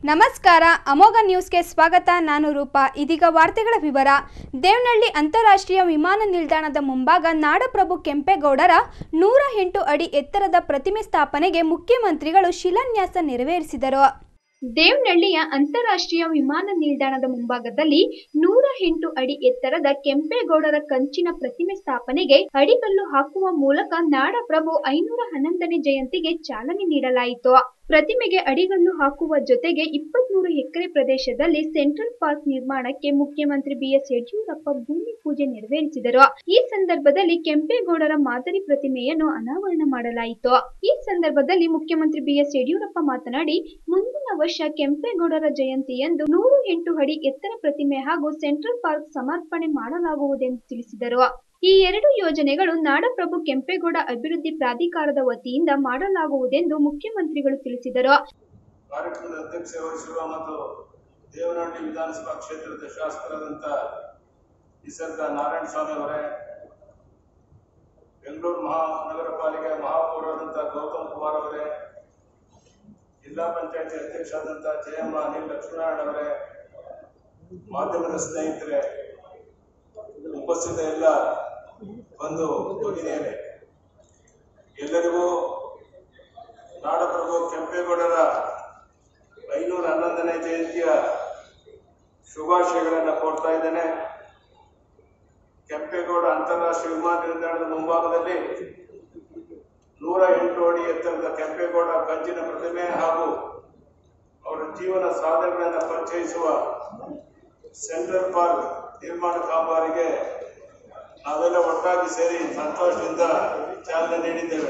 ನಮಸ್ಕಾರ ಅಮೋಘ ನ್ಯೂಸ್ಗೆ ಸ್ವಾಗತ ನಾನು ರೂಪಾ ಇದೀಗ ವಾರ್ತೆಗಳ ವಿವರ ದೇವನಹಳ್ಳಿ ಅಂತಾರಾಷ್ಟ್ರೀಯ ವಿಮಾನ ನಿಲ್ದಾಣದ ಮುಂಭಾಗ ನಾಡಪ್ರಭು ಕೆಂಪೇಗೌಡರ ನೂರ ಎಂಟು ಅಡಿ ಎತ್ತರದ ಪ್ರತಿಮೆ ಸ್ಥಾಪನೆಗೆ ಮುಖ್ಯಮಂತ್ರಿಗಳು ಶಿಲಾನ್ಯಾಸ ನೆರವೇರಿಸಿದರು ದೇವನಹಳ್ಳಿಯ ಅಂತಾರಾಷ್ಟ್ರೀಯ ವಿಮಾನ ನಿಲ್ದಾಣದ ಮುಂಭಾಗದಲ್ಲಿ ನೂರ ಎಂಟು ಅಡಿ ಎತ್ತರದ ಕೆಂಪೇಗೌಡರ ಕಂಚಿನ ಪ್ರತಿಮೆ ಸ್ಥಾಪನೆಗೆ ಅಡಿಗಲ್ಲು ಹಾಕುವ ಮೂಲಕ ನಾಡಪ್ರಭು ಐನೂರ ಹನ್ನೊಂದನೇ ಜಯಂತಿಗೆ ಚಾಲನೆ ನೀಡಲಾಯಿತು ಪ್ರತಿಮೆಗೆ ಅಡಿಗಲ್ಲು ಹಾಕುವ ಜೊತೆಗೆ ಇಪ್ಪತ್ಮೂರು ಎಕರೆ ಪ್ರದೇಶದಲ್ಲಿ ಸೆಂಟ್ರಲ್ ಪಾರ್ಕ್ ನಿರ್ಮಾಣಕ್ಕೆ ಮುಖ್ಯಮಂತ್ರಿ ಬಿಎಸ್ ಯಡಿಯೂರಪ್ಪ ಭೂಮಿ ಪೂಜೆ ನೆರವೇರಿಸಿದರು ಈ ಸಂದರ್ಭದಲ್ಲಿ ಕೆಂಪೇಗೌಡರ ಮಾದರಿ ಪ್ರತಿಮೆಯನ್ನು ಅನಾವರಣ ಮಾಡಲಾಯಿತು ಈ ಸಂದರ್ಭದಲ್ಲಿ ಮುಖ್ಯಮಂತ್ರಿ ಬಿಎಸ್ ಯಡಿಯೂರಪ್ಪ ಮಾತನಾಡಿ ಮುಂದಿನ ವರ್ಷ ಕೆಂಪೇಗೌಡರ ಜಯಂತಿಯಂದು ನೂರು ಎಂಟು ಅಡಿ ಎತ್ತರ ಪ್ರತಿಮೆ ಹಾಗೂ ಸೆಂಟ್ರಲ್ ಪಾರ್ಕ್ ಸಮರ್ಪಣೆ ಮಾಡಲಾಗುವುದೆಂದು ತಿಳಿಸಿದರು ಈ ಎರಡು ಯೋಜನೆಗಳು ನಾಡಪ್ರಭು ಕೆಂಪೇಗೌಡ ಅಭಿವೃದ್ಧಿ ಪ್ರಾಧಿಕಾರದ ವತಿಯಿಂದ ಮಾಡಲಾಗುವುದೆಂದು ಮುಖ್ಯಮಂತ್ರಿಗಳು ತಿಳಿಸಿದರು ಕಾರ್ಯಕ್ರಮದ ಅಧ್ಯಕ್ಷತೆ ವಹಿಸಿರುವ ಮತ್ತು ದೇವನಹಳ್ಳಿ ವಿಧಾನಸಭಾ ಕ್ಷೇತ್ರದ ಶಾಸಕರಾದಂಥ ನಿಸರ್ಗ ನಾರಾಯಣ ಸ್ವಾಮಿ ಅವರೇ ಬೆಂಗಳೂರು ಮಹಾನಗರ ಪಾಲಿಕೆ ಮಹಾಪೌರರಾದಂಥ ಗೌತಮ್ ಕುಮಾರ್ ಅವರೇ ಜಿಲ್ಲಾ ಪಂಚಾಯತಿ ಅಧ್ಯಕ್ಷರಾದಂಥ ಜಯಮ್ಮ ಅನಿಲ್ ಲಕ್ಷ್ಮೀನಾರಾಯಣ ಅವರೇ ಮಾಧ್ಯಮದ ಸ್ನೇಹಿತರೆ ಉಪಸ್ಥಿತ ಎಲ್ಲ ಬಂದು ಭಗಿನಿಯರೇ ಎಲ್ಲರಿಗೂ ನಾಡಪ್ರಭು ಕೆಂಪೇಗೌಡರ ಐನೂರ ಹನ್ನೊಂದನೇ ಜಯಂತಿಯ ಶುಭಾಶಯಗಳನ್ನು ಕೋರ್ತಾ ಇದ್ದೇನೆ ಕೆಂಪೇಗೌಡ ಅಂತಾರಾಷ್ಟ್ರೀಯ ವಿಮಾನ ನಿಲ್ದಾಣದ ಮುಂಭಾಗದಲ್ಲಿ ನೂರ ಎಂಟು ಅಡಿ ಎತ್ತರದ ಕೆಂಪೇಗೌಡ ಕಂಚಿನ ಪ್ರತಿಮೆ ಹಾಗೂ ಅವರ ಜೀವನ ಸಾಧನೆಗಳನ್ನು ಪರಿಚಯಿಸುವ ಸೆಂಟ್ರಲ್ ಪಾರ್ಕ್ ನಿರ್ಮಾಣ ಕಾಮಗಾರಿಗೆ ನಾವೆಲ್ಲ ಒಟ್ಟಾಗಿ ಸೇರಿ ಸಂತೋಷದಿಂದ ಚಾಲನೆ ನೀಡಿದ್ದೇವೆ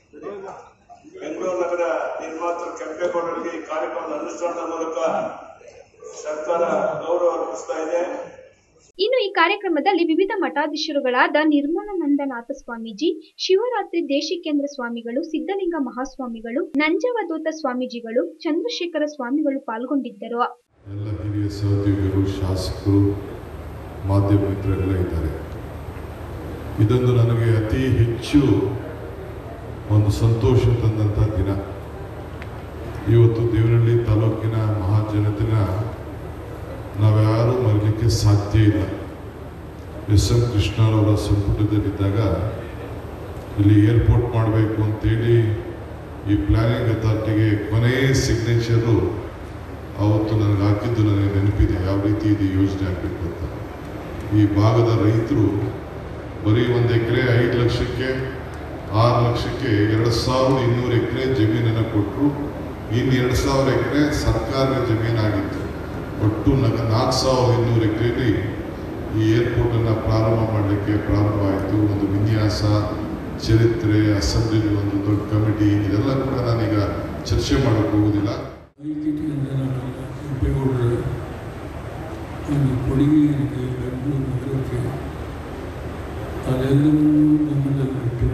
ಬೆಂಗಳೂರು ನಗರ ನಿರ್ಮಾತೃ ಕೆಂಪೇಗೌಡರಿಗೆ ಈ ಕಾರ್ಯಕ್ರಮದ ಅನುಷ್ಠಾನದ ಮೂಲಕ ಸರ್ಕಾರ ಗೌರವ ಅರ್ಪಿಸ್ತಾ ಇದೆ ಇನ್ನು ಈ ಕಾರ್ಯಕ್ರಮದಲ್ಲಿ ವಿವಿಧ ಮಠಾಧೀಶರುಗಳಾದ ನಿರ್ಮಲಾನಂದನಾಥ ಸ್ವಾಮೀಜಿ ಶಿವರಾತ್ರಿ ದೇಶಿಕೇಂದ್ರ ಸ್ವಾಮಿಗಳು ಸಿದ್ಧಲಿಂಗ ಮಹಾಸ್ವಾಮಿಗಳು ನಂಜವಧೂತ ಸ್ವಾಮೀಜಿಗಳು ಚಂದ್ರಶೇಖರ ಸ್ವಾಮಿಗಳು ಪಾಲ್ಗೊಂಡಿದ್ದರು ಎಲ್ಲ ಹಿರಿಯ ಸಹೋದ್ಯೋಗಿಗಳು ಶಾಸಕರು ಮಾಧ್ಯಮ ಮಿತ್ರರೆಲ್ಲ ಇದ್ದಾರೆ ಇದೊಂದು ನನಗೆ ಅತಿ ಹೆಚ್ಚು ಒಂದು ಸಂತೋಷ ತಂದಂಥ ದಿನ ಇವತ್ತು ದೇವನಹಳ್ಳಿ ತಾಲೂಕಿನ ಮಹಾಜನತೆನ ನಾವ್ಯಾರೂ ಮರಲಿಕ್ಕೆ ಸಾಧ್ಯ ಇಲ್ಲ ಎಸ್ ಎಂ ಕೃಷ್ಣರವರ ಸಂಪುಟದಲ್ಲಿದ್ದಾಗ ಇಲ್ಲಿ ಏರ್ಪೋರ್ಟ್ ಮಾಡಬೇಕು ಅಂತೇಳಿ ಈ ಪ್ಲಾನಿಂಗ್ ಅಥಾರಿಟಿಗೆ ಕೊನೆಯ ಸಿಗ್ನೇಚರು ಅವತ್ತು ನನಗೆ ಹಾಕಿದ್ದು ನನಗೆ ನೆನಪಿದೆ ಯಾವ ರೀತಿ ಇದು ಯೋಜನೆ ಆಗಬೇಕು ಅಂತ ಈ ಭಾಗದ ರೈತರು ಬರೀ ಒಂದು ಎಕರೆ ಐದು ಲಕ್ಷಕ್ಕೆ ಆರು ಲಕ್ಷಕ್ಕೆ ಎರಡು ಸಾವಿರದ ಇನ್ನೂರು ಎಕರೆ ಜಮೀನನ್ನು ಕೊಟ್ಟರು ಇನ್ನು ಎರಡು ಸಾವಿರ ಎಕರೆ ಸರ್ಕಾರದ ಜಮೀನಾಗಿತ್ತು ಒಟ್ಟು ನಗ ನಾಲ್ಕು ಸಾವಿರದ ಇನ್ನೂರು ಎಕರೆಯಲ್ಲಿ ಈ ಏರ್ಪೋರ್ಟನ್ನು ಪ್ರಾರಂಭ ಮಾಡಲಿಕ್ಕೆ ಪ್ರಾರಂಭ ಆಯಿತು ಒಂದು ವಿನ್ಯಾಸ ಚರಿತ್ರೆ ಅಸೆಂಬ್ಲಿ ಒಂದು ದೊಡ್ಡ ಕಮಿಟಿ ಇದೆಲ್ಲ ಕೂಡ ನಾನೀಗ ಚರ್ಚೆ ಮಾಡೋಕ್ಕೆ ಹೋಗೋದಿಲ್ಲ ವೈದ್ಯಕೀಯ ಕೆಂಪೇಗೌಡರ ಒಂದು ಕೊಡುಗೆ ಏನಿದೆ ಬೆಂಗಳೂರು ನಗರಕ್ಕೆ ಅದೆಲ್ಲವೂ ಗಮನದಲ್ಲಿಟ್ಟು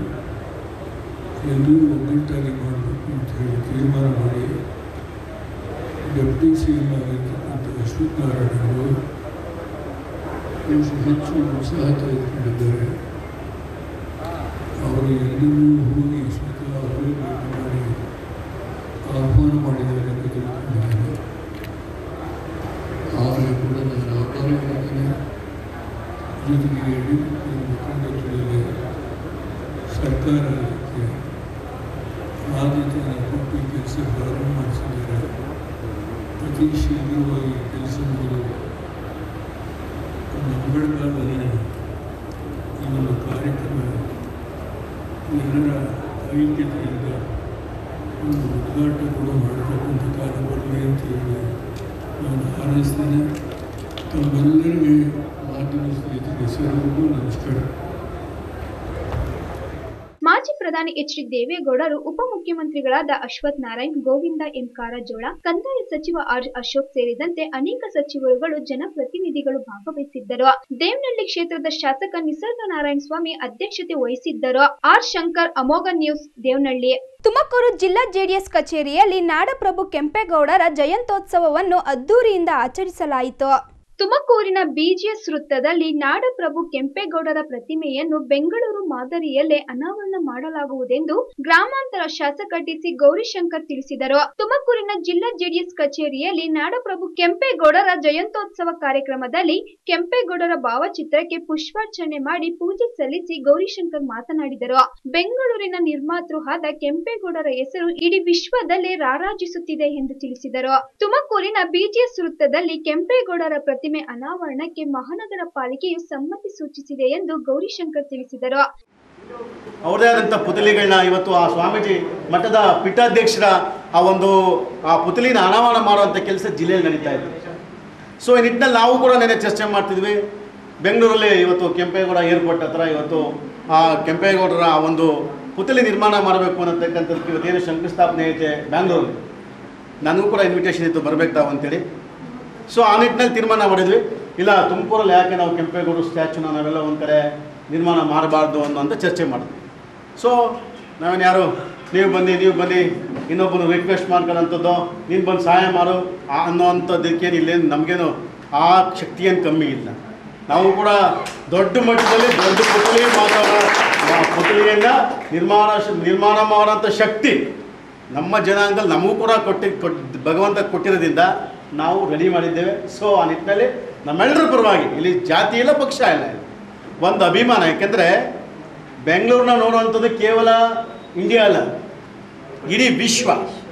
ಎಲ್ಲರೂ ಒಗ್ಗಟ್ಟಾಗಿ ಮಾಡಬೇಕು ಅಂತ ಹೇಳಿ ತೀರ್ಮಾನ ಮಾಡಿ ಡೆಪ್ಟಿ ಸಿ ಎಂ ಆಗಿರ್ತಕ್ಕಂಥ ಅಶ್ವಥ್ ನಾರಾಯಣ ಅವರು ಹೆಚ್ಚು ಉತ್ಸಾಹ ತೆಗೆದುಕೊಂಡಿದ್ದಾರೆ ಅವರು ಎಲ್ಲರೂ ಹೋಗಿ ಸ್ವತಃ ಅವರೇ ಭೇಟಿ ಮಾಡಿ ಆಹ್ವಾನ ಮಾಡಿದ್ದಾರೆ ಅಂತ ತಿಳ್ಕೊಂಡಿದ್ದೇನೆ ಆದರೆ ಕೂಡ ನಾನು ಆಹ್ವಾನ ಮಾಡಿದ್ದೇನೆ ಜೊತೆಗೆ ಯಡಿಯೂರಪ್ಪನ ಮುಖಂಡತ್ವದಲ್ಲಿ ಸರ್ಕಾರ ಅದಕ್ಕೆ ಆದ್ಯತೆಯನ್ನು ಕೊಟ್ಟು ಈ ಕೆಲಸ ಪ್ರಾರಂಭ ಮಾಡಿಸಿದ್ದಾರೆ ಅತಿ ಶೀಘ್ರವಾಗಿ ಕೆಲಸ ಮುಗಿದು ಮಂಗಳಕಾಲದಲ್ಲಿ ಈ ಒಂದು ಕಾರ್ಯಕ್ರಮ ಎಲ್ಲರ ಐಕ್ಯತೆಯಿಂದ ಒಂದು ಉದ್ಘಾಟನೆ ಕೂಡ ಮಾಡತಕ್ಕಂಥ ಕಾಲ ಬರಲಿ ಅಂತ ಹೇಳಿ ನಾನು ಹಾರೈಸ್ತೇನೆ ತಮ್ಮೆಲ್ಲರಿಗೆ ಮಾಧ್ಯಮ ಸ್ನೇಹಿತರಿಗೆ ಸರ್ವರಿಗೂ ನಮಸ್ಕಾರ ಮಾಜಿ ಪ್ರಧಾನಿ ಎಚ್ ಡಿ ದೇವೇಗೌಡರು ಉಪಮುಖ್ಯಮಂತ್ರಿಗಳಾದ ಅಶ್ವಥ್ ನಾರಾಯಣ್ ಗೋವಿಂದ ಎಂ ಕಾರಜೋಳ ಕಂದಾಯ ಸಚಿವ ಆರ್ ಅಶೋಕ್ ಸೇರಿದಂತೆ ಅನೇಕ ಸಚಿವರುಗಳು ಜನಪ್ರತಿನಿಧಿಗಳು ಭಾಗವಹಿಸಿದ್ದರು ದೇವನಹಳ್ಳಿ ಕ್ಷೇತ್ರದ ಶಾಸಕ ನಿಸರ್ಗ ನಾರಾಯಣ ಸ್ವಾಮಿ ಅಧ್ಯಕ್ಷತೆ ವಹಿಸಿದ್ದರು ಆರ್ ಶಂಕರ್ ಅಮೋಘ ನ್ಯೂಸ್ ದೇವನಹಳ್ಳಿ ತುಮಕೂರು ಜಿಲ್ಲಾ ಜೆಡಿಎಸ್ ಕಚೇರಿಯಲ್ಲಿ ನಾಡಪ್ರಭು ಕೆಂಪೇಗೌಡರ ಜಯಂತ್ಯೋತ್ಸವವನ್ನು ಅದ್ದೂರಿಯಿಂದ ಆಚರಿಸಲಾಯಿತು ತುಮಕೂರಿನ ಬಿಜಿಎಸ್ ವೃತ್ತದಲ್ಲಿ ನಾಡಪ್ರಭು ಕೆಂಪೇಗೌಡರ ಪ್ರತಿಮೆಯನ್ನು ಬೆಂಗಳೂರು ಮಾದರಿಯಲ್ಲೇ ಅನಾವರಣ ಮಾಡಲಾಗುವುದೆಂದು ಗ್ರಾಮಾಂತರ ಶಾಸಕ ಟಿಸಿ ಗೌರಿಶಂಕರ್ ತಿಳಿಸಿದರು ತುಮಕೂರಿನ ಜಿಲ್ಲಾ ಜೆಡಿಎಸ್ ಕಚೇರಿಯಲ್ಲಿ ನಾಡಪ್ರಭು ಕೆಂಪೇಗೌಡರ ಜಯಂತ್ಯೋತ್ಸವ ಕಾರ್ಯಕ್ರಮದಲ್ಲಿ ಕೆಂಪೇಗೌಡರ ಭಾವಚಿತ್ರಕ್ಕೆ ಪುಷ್ಪಾರ್ಚನೆ ಮಾಡಿ ಪೂಜೆ ಸಲ್ಲಿಸಿ ಗೌರಿಶಂಕರ್ ಮಾತನಾಡಿದರು ಬೆಂಗಳೂರಿನ ನಿರ್ಮಾತೃ ಆದ ಕೆಂಪೇಗೌಡರ ಹೆಸರು ಇಡೀ ವಿಶ್ವದಲ್ಲೇ ರಾರಾಜಿಸುತ್ತಿದೆ ಎಂದು ತಿಳಿಸಿದರು ತುಮಕೂರಿನ ಬಿಜಿಎಸ್ ವೃತ್ತದಲ್ಲಿ ಕೆಂಪೇಗೌಡರ ಪ್ರತಿಮೆ ಅನಾವರಣಕ್ಕೆ ಮಹಾನಗರ ಪಾಲಿಕೆಯು ಸಮ್ಮತಿ ಸೂಚಿಸಿದೆ ಎಂದು ಗೌರಿಶಂಕರ್ ತಿಳಿಸಿದರು ಅವ್ರದೇ ಆದಂಥ ಪುತಲಿಗಳನ್ನ ಇವತ್ತು ಆ ಸ್ವಾಮೀಜಿ ಮಠದ ಪೀಠಾಧ್ಯಕ್ಷರ ಆ ಒಂದು ಆ ಪುತಲಿನ ಅನಾವರಣ ಮಾಡುವಂಥ ಕೆಲಸ ಜಿಲ್ಲೆಯಲ್ಲಿ ನಡೀತಾ ಇದೆ ಸೊ ಈ ನಿಟ್ಟಿನಲ್ಲಿ ನಾವು ಕೂಡ ನೆನೆ ಚರ್ಚೆ ಮಾಡ್ತಿದ್ವಿ ಬೆಂಗಳೂರಲ್ಲಿ ಇವತ್ತು ಕೆಂಪೇಗೌಡ ಏರ್ಪೋರ್ಟ್ ಹತ್ರ ಇವತ್ತು ಆ ಕೆಂಪೇಗೌಡರ ಆ ಒಂದು ಪುತಲಿ ನಿರ್ಮಾಣ ಮಾಡಬೇಕು ಅನ್ನತಕ್ಕಂಥದ್ದಕ್ಕೆ ಇವತ್ತೇನು ಶಂಕುಸ್ಥಾಪನೆ ಐತೆ ಬ್ಯಾಂಗ್ಳೂರಲ್ಲಿ ನನಗೂ ಕೂಡ ಇನ್ವಿಟೇಷನ್ ಇತ್ತು ಬರಬೇಕು ತಾವು ಅಂತೇಳಿ ಸೊ ಆ ನಿಟ್ಟಿನಲ್ಲಿ ತೀರ್ಮಾನ ಮಾಡಿದ್ವಿ ಇಲ್ಲ ತುಮಕೂರಲ್ಲಿ ಯಾಕೆ ನಾವು ಕೆಂಪೇಗೌಡರು ಸ್ಟ್ಯಾಚುನ ನಾವೆಲ್ಲ ಒಂದು ಕಡೆ ನಿರ್ಮಾಣ ಮಾಡಬಾರ್ದು ಅನ್ನೋಂಥ ಚರ್ಚೆ ಮಾಡಿದ್ವಿ ಸೊ ನಾವೇನು ಯಾರು ನೀವು ಬನ್ನಿ ನೀವು ಬನ್ನಿ ಇನ್ನೊಬ್ಬನು ರಿಕ್ವೆಸ್ಟ್ ಮಾಡ್ಕೊಳ್ಳೋಂಥದ್ದು ನೀನು ಬಂದು ಸಹಾಯ ಮಾಡು ಆ ಅನ್ನೋವಂಥದ್ದಕ್ಕೇನು ಇಲ್ಲೇನು ನಮಗೇನು ಆ ಶಕ್ತಿ ಏನು ಕಮ್ಮಿ ಇಲ್ಲ ನಾವು ಕೂಡ ದೊಡ್ಡ ಮಟ್ಟದಲ್ಲಿ ದೊಡ್ಡ ಪುತ್ಲಿ ಮಾತಾಡೋ ಆ ಪುತ್ಲಿಯನ್ನು ನಿರ್ಮಾಣ ನಿರ್ಮಾಣ ಮಾಡೋಂಥ ಶಕ್ತಿ ನಮ್ಮ ಜನಾಂಗದಲ್ಲಿ ನಮಗೂ ಕೂಡ ಕೊಟ್ಟಿ ಕೊಟ್ ಭಗವಂತ ಕೊಟ್ಟಿರೋದ್ರಿಂದ ನಾವು ರೆಡಿ ಮಾಡಿದ್ದೇವೆ ಸೊ ಆ ನಿಟ್ಟಿನಲ್ಲಿ ನಮ್ಮೆಲ್ಲರ ಪರವಾಗಿ ಇಲ್ಲಿ ಜಾತಿ ಇಲ್ಲ ಪಕ್ಷ ಇಲ್ಲ ಇಲ್ಲಿ. ಒಂದು ಅಭಿಮಾನ ಯಾಕೆಂದರೆ ಬೆಂಗಳೂರನ್ನ ನೋಡುವಂಥದ್ದು ಕೇವಲ ಇಂಡಿಯಾ ಅಲ್ಲ ಇಡೀ ವಿಶ್ವ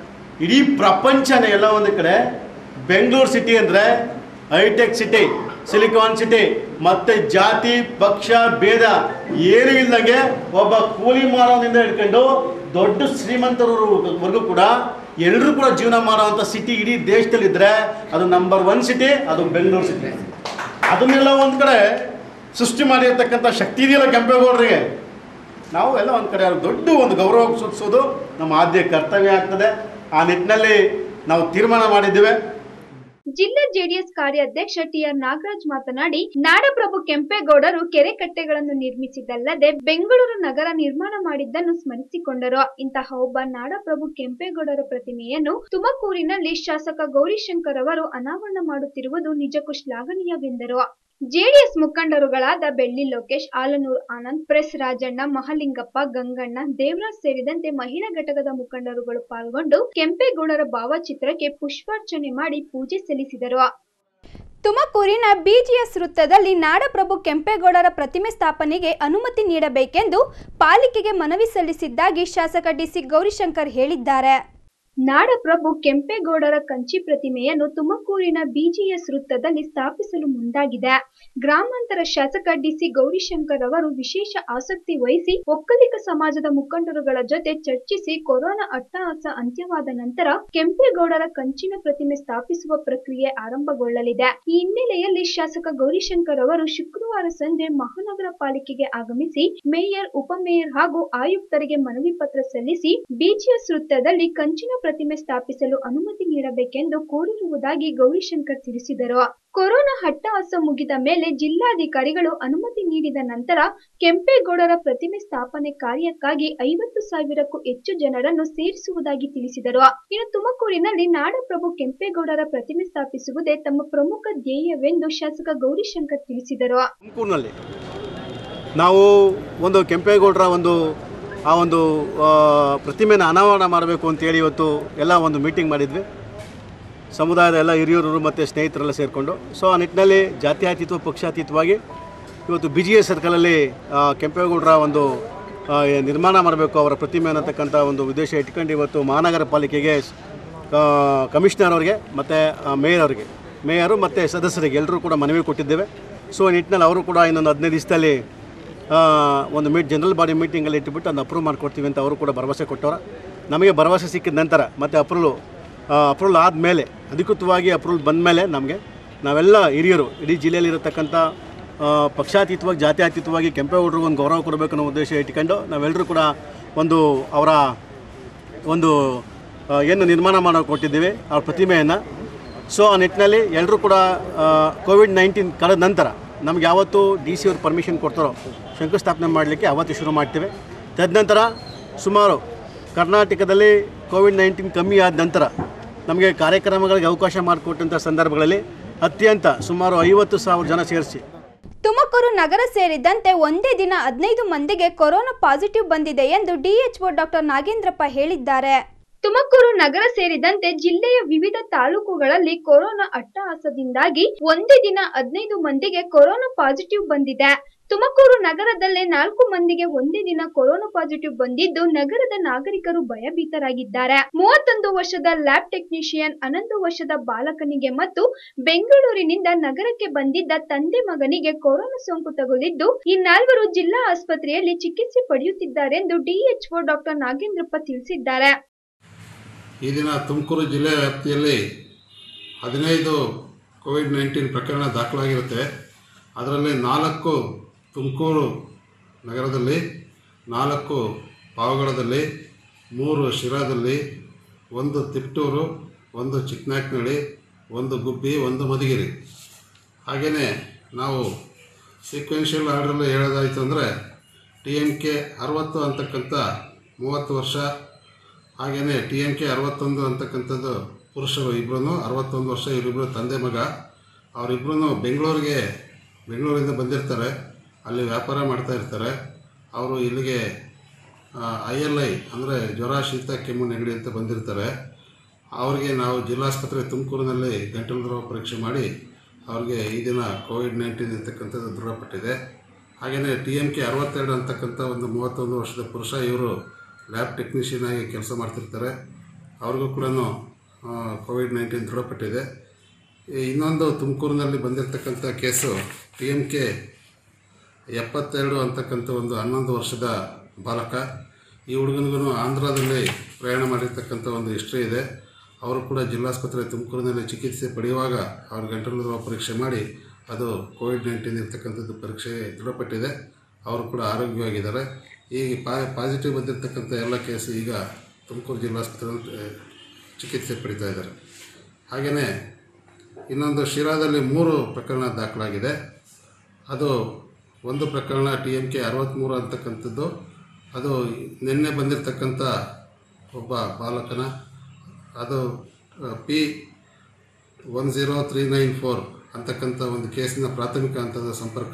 ಇಡೀ ಪ್ರಪಂಚನೇ ಎಲ್ಲ ಒಂದು ಕಡೆ ಬೆಂಗಳೂರು ಸಿಟಿ ಅಂದರೆ ಹೈಟೆಕ್ ಸಿಟಿ ಸಿಲಿಕಾನ್ ಸಿಟಿ ಮತ್ತು ಜಾತಿ ಪಕ್ಷ ಭೇದ ಏನೂ ಇಲ್ಲದಂಗೆ ಒಬ್ಬ ಕೂಲಿ ಮಾಡೋದ್ರಿಂದ ಹಿಡ್ಕೊಂಡು ದೊಡ್ಡ ಶ್ರೀಮಂತರವರೆಗೂ ಕೂಡ ಎಲ್ಲರೂ ಕೂಡ ಜೀವನ ಮಾಡುವಂಥ ಸಿಟಿ ಇಡೀ ದೇಶದಲ್ಲಿದ್ದರೆ ಅದು ನಂಬರ್ ಒನ್ ಸಿಟಿ ಅದು ಬೆಂಗಳೂರು ಸಿಟಿ ಅದನ್ನೆಲ್ಲ ಒಂದು ಕಡೆ ಸೃಷ್ಟಿ ಮಾಡಿರ್ತಕ್ಕಂಥ ಶಕ್ತಿ ಇದೆಯಲ್ಲ ಕೆಂಪೇಗೌಡರಿಗೆ ನಾವು ಎಲ್ಲ ಒಂದು ಕಡೆ ಅವ್ರಿಗೆ ದೊಡ್ಡ ಒಂದು ಗೌರವ ಸೂಚಿಸೋದು ನಮ್ಮ ಆದ್ಯ ಕರ್ತವ್ಯ ಆಗ್ತದೆ ಆ ನಿಟ್ಟಿನಲ್ಲಿ ನಾವು ತೀರ್ಮಾನ ಮಾಡಿದ್ದೇವೆ ಜಿಲ್ಲಾ ಜೆಡಿಎಸ್ ಕಾರ್ಯಾಧ್ಯಕ್ಷ ಟಿಆರ್ ನಾಗರಾಜ್ ಮಾತನಾಡಿ ನಾಡಪ್ರಭು ಕೆಂಪೇಗೌಡರು ಕೆರೆ ಕಟ್ಟೆಗಳನ್ನು ನಿರ್ಮಿಸಿದ್ದಲ್ಲದೆ ಬೆಂಗಳೂರು ನಗರ ನಿರ್ಮಾಣ ಮಾಡಿದ್ದನ್ನು ಸ್ಮರಿಸಿಕೊಂಡರು ಇಂತಹ ಒಬ್ಬ ನಾಡಪ್ರಭು ಕೆಂಪೇಗೌಡರ ಪ್ರತಿಮೆಯನ್ನು ತುಮಕೂರಿನಲ್ಲಿ ಶಾಸಕ ಗೌರಿಶಂಕರ್ ಅವರು ಅನಾವರಣ ಮಾಡುತ್ತಿರುವುದು ನಿಜಕ್ಕೂ ಶ್ಲಾಘನೀಯವೆಂದರು ಜೆಡಿಎಸ್ ಮುಖಂಡರುಗಳಾದ ಬೆಳ್ಳಿ ಲೋಕೇಶ್ ಆಲನೂರ್ ಆನಂದ್ ಪ್ರೆಸ್ ರಾಜಣ್ಣ ಮಹಲಿಂಗಪ್ಪ ಗಂಗಣ್ಣ ದೇವರಾಜ್ ಸೇರಿದಂತೆ ಮಹಿಳಾ ಘಟಕದ ಮುಖಂಡರುಗಳು ಪಾಲ್ಗೊಂಡು ಕೆಂಪೇಗೌಡರ ಭಾವಚಿತ್ರಕ್ಕೆ ಪುಷ್ಪಾರ್ಚನೆ ಮಾಡಿ ಪೂಜೆ ಸಲ್ಲಿಸಿದರು ತುಮಕೂರಿನ ಬಿಜಿಎಸ್ ವೃತ್ತದಲ್ಲಿ ನಾಡಪ್ರಭು ಕೆಂಪೇಗೌಡರ ಪ್ರತಿಮೆ ಸ್ಥಾಪನೆಗೆ ಅನುಮತಿ ನೀಡಬೇಕೆಂದು ಪಾಲಿಕೆಗೆ ಮನವಿ ಸಲ್ಲಿಸಿದ್ದಾಗಿ ಶಾಸಕ ಡಿಸಿ ಗೌರಿಶಂಕರ್ ಹೇಳಿದ್ದಾರೆ ನಾಡಪ್ರಭು ಕೆಂಪೇಗೌಡರ ಕಂಚಿ ಪ್ರತಿಮೆಯನ್ನು ತುಮಕೂರಿನ ಬಿಜಿಎಸ್ ವೃತ್ತದಲ್ಲಿ ಸ್ಥಾಪಿಸಲು ಮುಂದಾಗಿದೆ ಗ್ರಾಮಾಂತರ ಶಾಸಕ ಡಿಸಿ ಗೌರಿಶಂಕರ್ ಅವರು ವಿಶೇಷ ಆಸಕ್ತಿ ವಹಿಸಿ ಒಕ್ಕಲಿಗ ಸಮಾಜದ ಮುಖಂಡರುಗಳ ಜೊತೆ ಚರ್ಚಿಸಿ ಕೊರೋನಾ ಅಟ್ಟಹಾಸ ಅಂತ್ಯವಾದ ನಂತರ ಕೆಂಪೇಗೌಡರ ಕಂಚಿನ ಪ್ರತಿಮೆ ಸ್ಥಾಪಿಸುವ ಪ್ರಕ್ರಿಯೆ ಆರಂಭಗೊಳ್ಳಲಿದೆ ಈ ಹಿನ್ನೆಲೆಯಲ್ಲಿ ಶಾಸಕ ಗೌರಿಶಂಕರ್ ಅವರು ಶುಕ್ರವಾರ ಸಂಜೆ ಮಹಾನಗರ ಪಾಲಿಕೆಗೆ ಆಗಮಿಸಿ ಮೇಯರ್ ಉಪಮೇಯರ್ ಹಾಗೂ ಆಯುಕ್ತರಿಗೆ ಮನವಿ ಪತ್ರ ಸಲ್ಲಿಸಿ ಬಿಜಿಎಸ್ ವೃತ್ತದಲ್ಲಿ ಕಂಚಿನ ಪ್ರತಿಮೆ ಸ್ಥಾಪಿಸಲು ಅನುಮತಿ ನೀಡಬೇಕೆಂದು ಕೋರಿರುವುದಾಗಿ ಗೌರಿಶಂಕರ್ ತಿಳಿಸಿದರು ಕೊರೋನಾ ಹಟ್ಟಹಾಸ ಮುಗಿದ ಮೇಲೆ ಜಿಲ್ಲಾಧಿಕಾರಿಗಳು ಅನುಮತಿ ನೀಡಿದ ನಂತರ ಕೆಂಪೇಗೌಡರ ಪ್ರತಿಮೆ ಸ್ಥಾಪನೆ ಕಾರ್ಯಕ್ಕಾಗಿ ಐವತ್ತು ಸಾವಿರಕ್ಕೂ ಹೆಚ್ಚು ಜನರನ್ನು ಸೇರಿಸುವುದಾಗಿ ತಿಳಿಸಿದರು ಇನ್ನು ತುಮಕೂರಿನಲ್ಲಿ ನಾಡಪ್ರಭು ಕೆಂಪೇಗೌಡರ ಪ್ರತಿಮೆ ಸ್ಥಾಪಿಸುವುದೇ ತಮ್ಮ ಪ್ರಮುಖ ಧ್ಯೇಯವೆಂದು ಶಾಸಕ ಗೌರಿಶಂಕರ್ ತಿಳಿಸಿದರು ತುಮಕೂರಿನಲ್ಲಿ ನಾವು ಒಂದು ಕೆಂಪೇಗೌಡರ ಒಂದು ಆ ಒಂದು ಆ, ಪ್ರತಿಮೆನ ಅನಾವರಣ ಮಾಡಬೇಕು ಅಂತೇಳಿ ಇವತ್ತು ಎಲ್ಲ ಒಂದು ಮೀಟಿಂಗ್ ಮಾಡಿದ್ವಿ ಸಮುದಾಯದ ಎಲ್ಲ ಹಿರಿಯರು ಮತ್ತು ಸ್ನೇಹಿತರೆಲ್ಲ ಸೇರಿಕೊಂಡು ಸೊ ಆ ನಿಟ್ಟಿನಲ್ಲಿ ಜಾತ್ಯತೀತ ಪಕ್ಷಾತೀತವಾಗಿ ಇವತ್ತು ಬಿ ಜಿ ಎಸ್ ಸರ್ಕಲಲ್ಲಿ ಆ, ಕೆಂಪೇಗೌಡರ ಒಂದು ಆ, ಏ- ನಿರ್ಮಾಣ ಮಾಡಬೇಕು ಅವರ ಪ್ರತಿಮೆ ಅನ್ನತಕ್ಕಂಥ ಒಂದು ಉದ್ದೇಶ ಇಟ್ಕೊಂಡು ಇವತ್ತು ಮಹಾನಗರ ಪಾಲಿಕೆಗೆ ಆ, ಕಮಿಷನರ್ ಅವರಿಗೆ ಮತ್ತು ಮೇಯರ್ ಅವರಿಗೆ ಮೇಯರು ಮತ್ತು ಸದಸ್ಯರಿಗೆ ಎಲ್ಲರೂ ಕೂಡ ಮನವಿ ಕೊಟ್ಟಿದ್ದೇವೆ ಸೊ ಈ ನಿಟ್ಟಿನಲ್ಲಿ ಅವರು ಕೂಡ ಇನ್ನೊಂದು ಹದಿನೈದು ದಿವಸದಲ್ಲಿ ಆ, ಒಂದು ಮೀಟ್ ಜನರಲ್ ಬಾಡಿ ಮೀಟಿಂಗಲ್ಲಿ ಇಟ್ಬಿಟ್ಟು ಅದನ್ನ ಅಪ್ರೂವ್ ಮಾಡಿಕೊಡ್ತೀವಿ ಅಂತ ಅವರು ಕೂಡ ಭರವಸೆ ಕೊಟ್ಟವ್ರ ನಮಗೆ ಭರವಸೆ ಸಿಕ್ಕಿದ ನಂತರ ಮತ್ತು ಅಪ್ರೂವಲು ಅಪ್ರೂವಲ್ ಆದಮೇಲೆ ಅಧಿಕೃತವಾಗಿ ಅಪ್ರೂವಲ್ ಬಂದ ಮೇಲೆ ನಮಗೆ ನಾವೆಲ್ಲ ಹಿರಿಯರು ಇಡೀ ಜಿಲ್ಲೆಯಲ್ಲಿರತಕ್ಕಂಥ ಆ, ಪಕ್ಷಾತೀತವಾಗಿ ಜಾತ್ಯತೀತವಾಗಿ ಕೆಂಪೇಗೌಡರಿಗೆ ಒಂದು ಗೌರವ ಕೊಡಬೇಕು ಅನ್ನೋ ಉದ್ದೇಶ ಇಟ್ಕೊಂಡು ನಾವೆಲ್ಲರೂ ಕೂಡ ಒಂದು ಅವರ ಒಂದು ಆ, ಏನು ನಿರ್ಮಾಣ ಮಾಡೋಕೆ ಕೊಟ್ಟಿದ್ದೀವಿ ಅವ್ರ ಪ್ರತಿಮೆಯನ್ನು ಸೊ ಆ ನಿಟ್ಟಿನಲ್ಲಿ ಎಲ್ಲರೂ ಕೂಡ ಕೋವಿಡ್ ನೈನ್ಟೀನ್ ಕಳೆದ ನಂತರ ನಮ್ಗೆ ಯಾವತ್ತು ಡಿ ಸಿ ಅವ್ರು ಪರ್ಮಿಷನ್ ಕೊಡ್ತಾರೋ ಶಂಕುಸ್ಥಾಪನೆ ಮಾಡಲಿಕ್ಕೆ ಅವತ್ತು ಶುರು ಮಾಡ್ತೇವೆ ತದನಂತರ ಸುಮಾರು ಕರ್ನಾಟಕದಲ್ಲಿ ಕೋವಿಡ್ ನೈನ್ಟೀನ್ ಕಮ್ಮಿ ಆದ ನಂತರ ನಮಗೆ ಕಾರ್ಯಕ್ರಮಗಳಿಗೆ ಅವಕಾಶ ಮಾಡಿಕೊಟ್ಟಂಥ ಸಂದರ್ಭಗಳಲ್ಲಿ ಅತ್ಯಂತ ಸುಮಾರು ಐವತ್ತು ಸಾವಿರ ಜನ ಸೇರಿಸಿ ತುಮಕೂರು ನಗರ ಸೇರಿದಂತೆ ಒಂದೇ ದಿನ ಹದಿನೈದು ಮಂದಿಗೆ ಕೊರೋನಾ ಪಾಸಿಟಿವ್ ಬಂದಿದೆ ಎಂದು ಡಿಎಚ್ಒ ಡಾಕ್ಟರ್ ನಾಗೇಂದ್ರಪ್ಪ ಹೇಳಿದ್ದಾರೆ ತುಮಕೂರು ನಗರ ಸೇರಿದಂತೆ ಜಿಲ್ಲೆಯ ವಿವಿಧ ತಾಲೂಕುಗಳಲ್ಲಿ ಕೊರೋನಾ ಅಟ್ಟಹಾಸದಿಂದಾಗಿ ಒಂದೇ ದಿನ ಹದಿನೈದು ಮಂದಿಗೆ ಕೊರೋನಾ ಪಾಸಿಟಿವ್ ಬಂದಿದೆ ತುಮಕೂರು ನಗರದಲ್ಲೇ ನಾಲ್ಕು ಮಂದಿಗೆ ಒಂದೇ ದಿನ ಕೊರೋನಾ ಪಾಸಿಟಿವ್ ಬಂದಿದ್ದು ನಗರದ ನಾಗರಿಕರು ಭಯಭೀತರಾಗಿದ್ದಾರೆ ಮೂವತ್ತೊಂದು ವರ್ಷದ ಲ್ಯಾಬ್ ಟೆಕ್ನಿಷಿಯನ್ ಹನ್ನೊಂದು ವರ್ಷದ ಬಾಲಕನಿಗೆ ಮತ್ತು ಬೆಂಗಳೂರಿನಿಂದ ನಗರಕ್ಕೆ ಬಂದಿದ್ದ ತಂದೆ ಮಗನಿಗೆ ಕೊರೋನಾ ಸೋಂಕು ತಗುಲಿದ್ದು ಈ ನಾಲ್ವರು ಜಿಲ್ಲಾ ಆಸ್ಪತ್ರೆಯಲ್ಲಿ ಚಿಕಿತ್ಸೆ ಪಡೆಯುತ್ತಿದ್ದಾರೆಂದು ಡಿಎಚ್ಒ ಡಾಕ್ಟರ್ ನಾಗೇಂದ್ರಪ್ಪ ತಿಳಿಸಿದ್ದಾರೆ ಈ ದಿನ ತುಮಕೂರು ಜಿಲ್ಲೆಯ ವ್ಯಾಪ್ತಿಯಲ್ಲಿ ಹದಿನೈದು ಕೋವಿಡ್ ನೈನ್ಟೀನ್ ಪ್ರಕರಣ ದಾಖಲಾಗಿರುತ್ತೆ ಅದರಲ್ಲಿ ನಾಲ್ಕು ತುಮಕೂರು ನಗರದಲ್ಲಿ ನಾಲ್ಕು ಪಾವಗಡದಲ್ಲಿ ಮೂರು ಶಿರಾದಲ್ಲಿ ಒಂದು ತಿಪ್ಟೂರು ಒಂದು ಚಿಕ್ಕನಾಯಕನಹಳ್ಳಿ ಒಂದು ಗುಬ್ಬಿ ಒಂದು ಮಧುಗಿರಿ ಹಾಗೆಯೇ ನಾವು ಸೀಕ್ವೆನ್ಷಿಯಲ್ ಆರ್ಡ್ರಲ್ಲಿ ಹೇಳೋದಾಯಿತು ಅಂದರೆ ಟಿ ಎಮ್ ಕೆ ಅರವತ್ತು ಅಂತಕ್ಕಂಥ ಮೂವತ್ತು ವರ್ಷ ಹಾಗೆಯೇ ಟಿ ಎಮ್ ಕೆ ಅರವತ್ತೊಂದು ಅಂತಕ್ಕಂಥದ್ದು ಪುರುಷರು ಇಬ್ಬರೂ ಅರವತ್ತೊಂದು ವರ್ಷ ಇವರಿಬ್ಬರು ತಂದೆ ಮಗ ಅವರಿಬ್ಬರೂ ಬೆಂಗಳೂರಿಗೆ ಬೆಂಗಳೂರಿಂದ ಬಂದಿರ್ತಾರೆ ಅಲ್ಲಿ ವ್ಯಾಪಾರ ಮಾಡ್ತಾ ಇರ್ತಾರೆ ಅವರು ಇಲ್ಲಿಗೆ ಐ ಎಲ್ ಐ ಅಂದರೆ ಜ್ವರ ಶೀತ ಕೆಮ್ಮು ನೆಗಡಿ ಅಂತ ಬಂದಿರ್ತಾರೆ ಅವ್ರಿಗೆ ನಾವು ಜಿಲ್ಲಾಸ್ಪತ್ರೆ ತುಮಕೂರಿನಲ್ಲಿ ಗಂಟಲು ದ್ರವ ಪರೀಕ್ಷೆ ಮಾಡಿ ಅವ್ರಿಗೆ ಈ ದಿನ ಕೋವಿಡ್ ನೈನ್ಟೀನ್ ಇರ್ತಕ್ಕಂಥದ್ದು ದೃಢಪಟ್ಟಿದೆ ಹಾಗೆಯೇ ಟಿ ಎಮ್ ಕೆ ಅರವತ್ತೆರಡು ಅಂತಕ್ಕಂಥ ಒಂದು ಮೂವತ್ತೊಂದು ವರ್ಷದ ಪುರುಷ ಇವರು ಲ್ಯಾಬ್ ಟೆಕ್ನಿಷಿಯನ್ ಆಗಿ ಕೆಲಸ ಮಾಡ್ತಿರ್ತಾರೆ ಅವ್ರಿಗೂ ಕೂಡ ಕೋವಿಡ್ ನೈನ್ಟೀನ್ ದೃಢಪಟ್ಟಿದೆ ಈ ಇನ್ನೊಂದು ತುಮಕೂರಿನಲ್ಲಿ ಬಂದಿರತಕ್ಕಂಥ ಕೇಸು ಟಿ ಎಮ್ ಕೆ ಎಪ್ಪತ್ತೆರಡು ಅಂತಕ್ಕಂಥ ಒಂದು ಹನ್ನೊಂದು ವರ್ಷದ ಬಾಲಕ ಈ ಹುಡುಗನಿಗೂ ಆಂಧ್ರದಲ್ಲಿ ಪ್ರಯಾಣ ಮಾಡಿರ್ತಕ್ಕಂಥ ಒಂದು ಹಿಸ್ಟ್ರಿ ಇದೆ ಅವರು ಕೂಡ ಜಿಲ್ಲಾಸ್ಪತ್ರೆ ತುಮಕೂರಿನಲ್ಲಿ ಚಿಕಿತ್ಸೆ ಪಡೆಯುವಾಗ ಅವ್ರ ಗಂಟಲು ದ್ರವ ಪರೀಕ್ಷೆ ಮಾಡಿ ಅದು ಕೋವಿಡ್ ನೈನ್ಟೀನ್ ಇರ್ತಕ್ಕಂಥದ್ದು ಪರೀಕ್ಷೆ ದೃಢಪಟ್ಟಿದೆ ಅವರು ಕೂಡ ಆರೋಗ್ಯವಾಗಿದ್ದಾರೆ ಈ ಪಾ ಪಾಸಿಟಿವ್ ಬಂದಿರತಕ್ಕಂಥ ಎಲ್ಲ ಕೇಸು ಈಗ ತುಮಕೂರು ಜಿಲ್ಲಾಸ್ಪತ್ರೆಯಲ್ಲಿ ಆ, ಚಿಕಿತ್ಸೆ ಪಡಿತಾ ಇದ್ದಾರೆ ಹಾಗೆಯೇ ಇನ್ನೊಂದು ಶಿರಾದಲ್ಲಿ ಮೂರು ಪ್ರಕರಣ ದಾಖಲಾಗಿದೆ ಅದು ಒಂದು ಪ್ರಕರಣ ಟಿ ಎಮ್ ಕೆ ಅರವತ್ತ್ಮೂರು ಅಂತಕ್ಕಂಥದ್ದು ಅದು ನಿನ್ನೆ ಬಂದಿರತಕ್ಕಂಥ ಒಬ್ಬ ಬಾಲಕನ ಅದು P one zero three nine four ಅಂತಕ್ಕಂಥ ಒಂದು ಕೇಸಿನ ಪ್ರಾಥಮಿಕ ಹಂತದ ಸಂಪರ್ಕ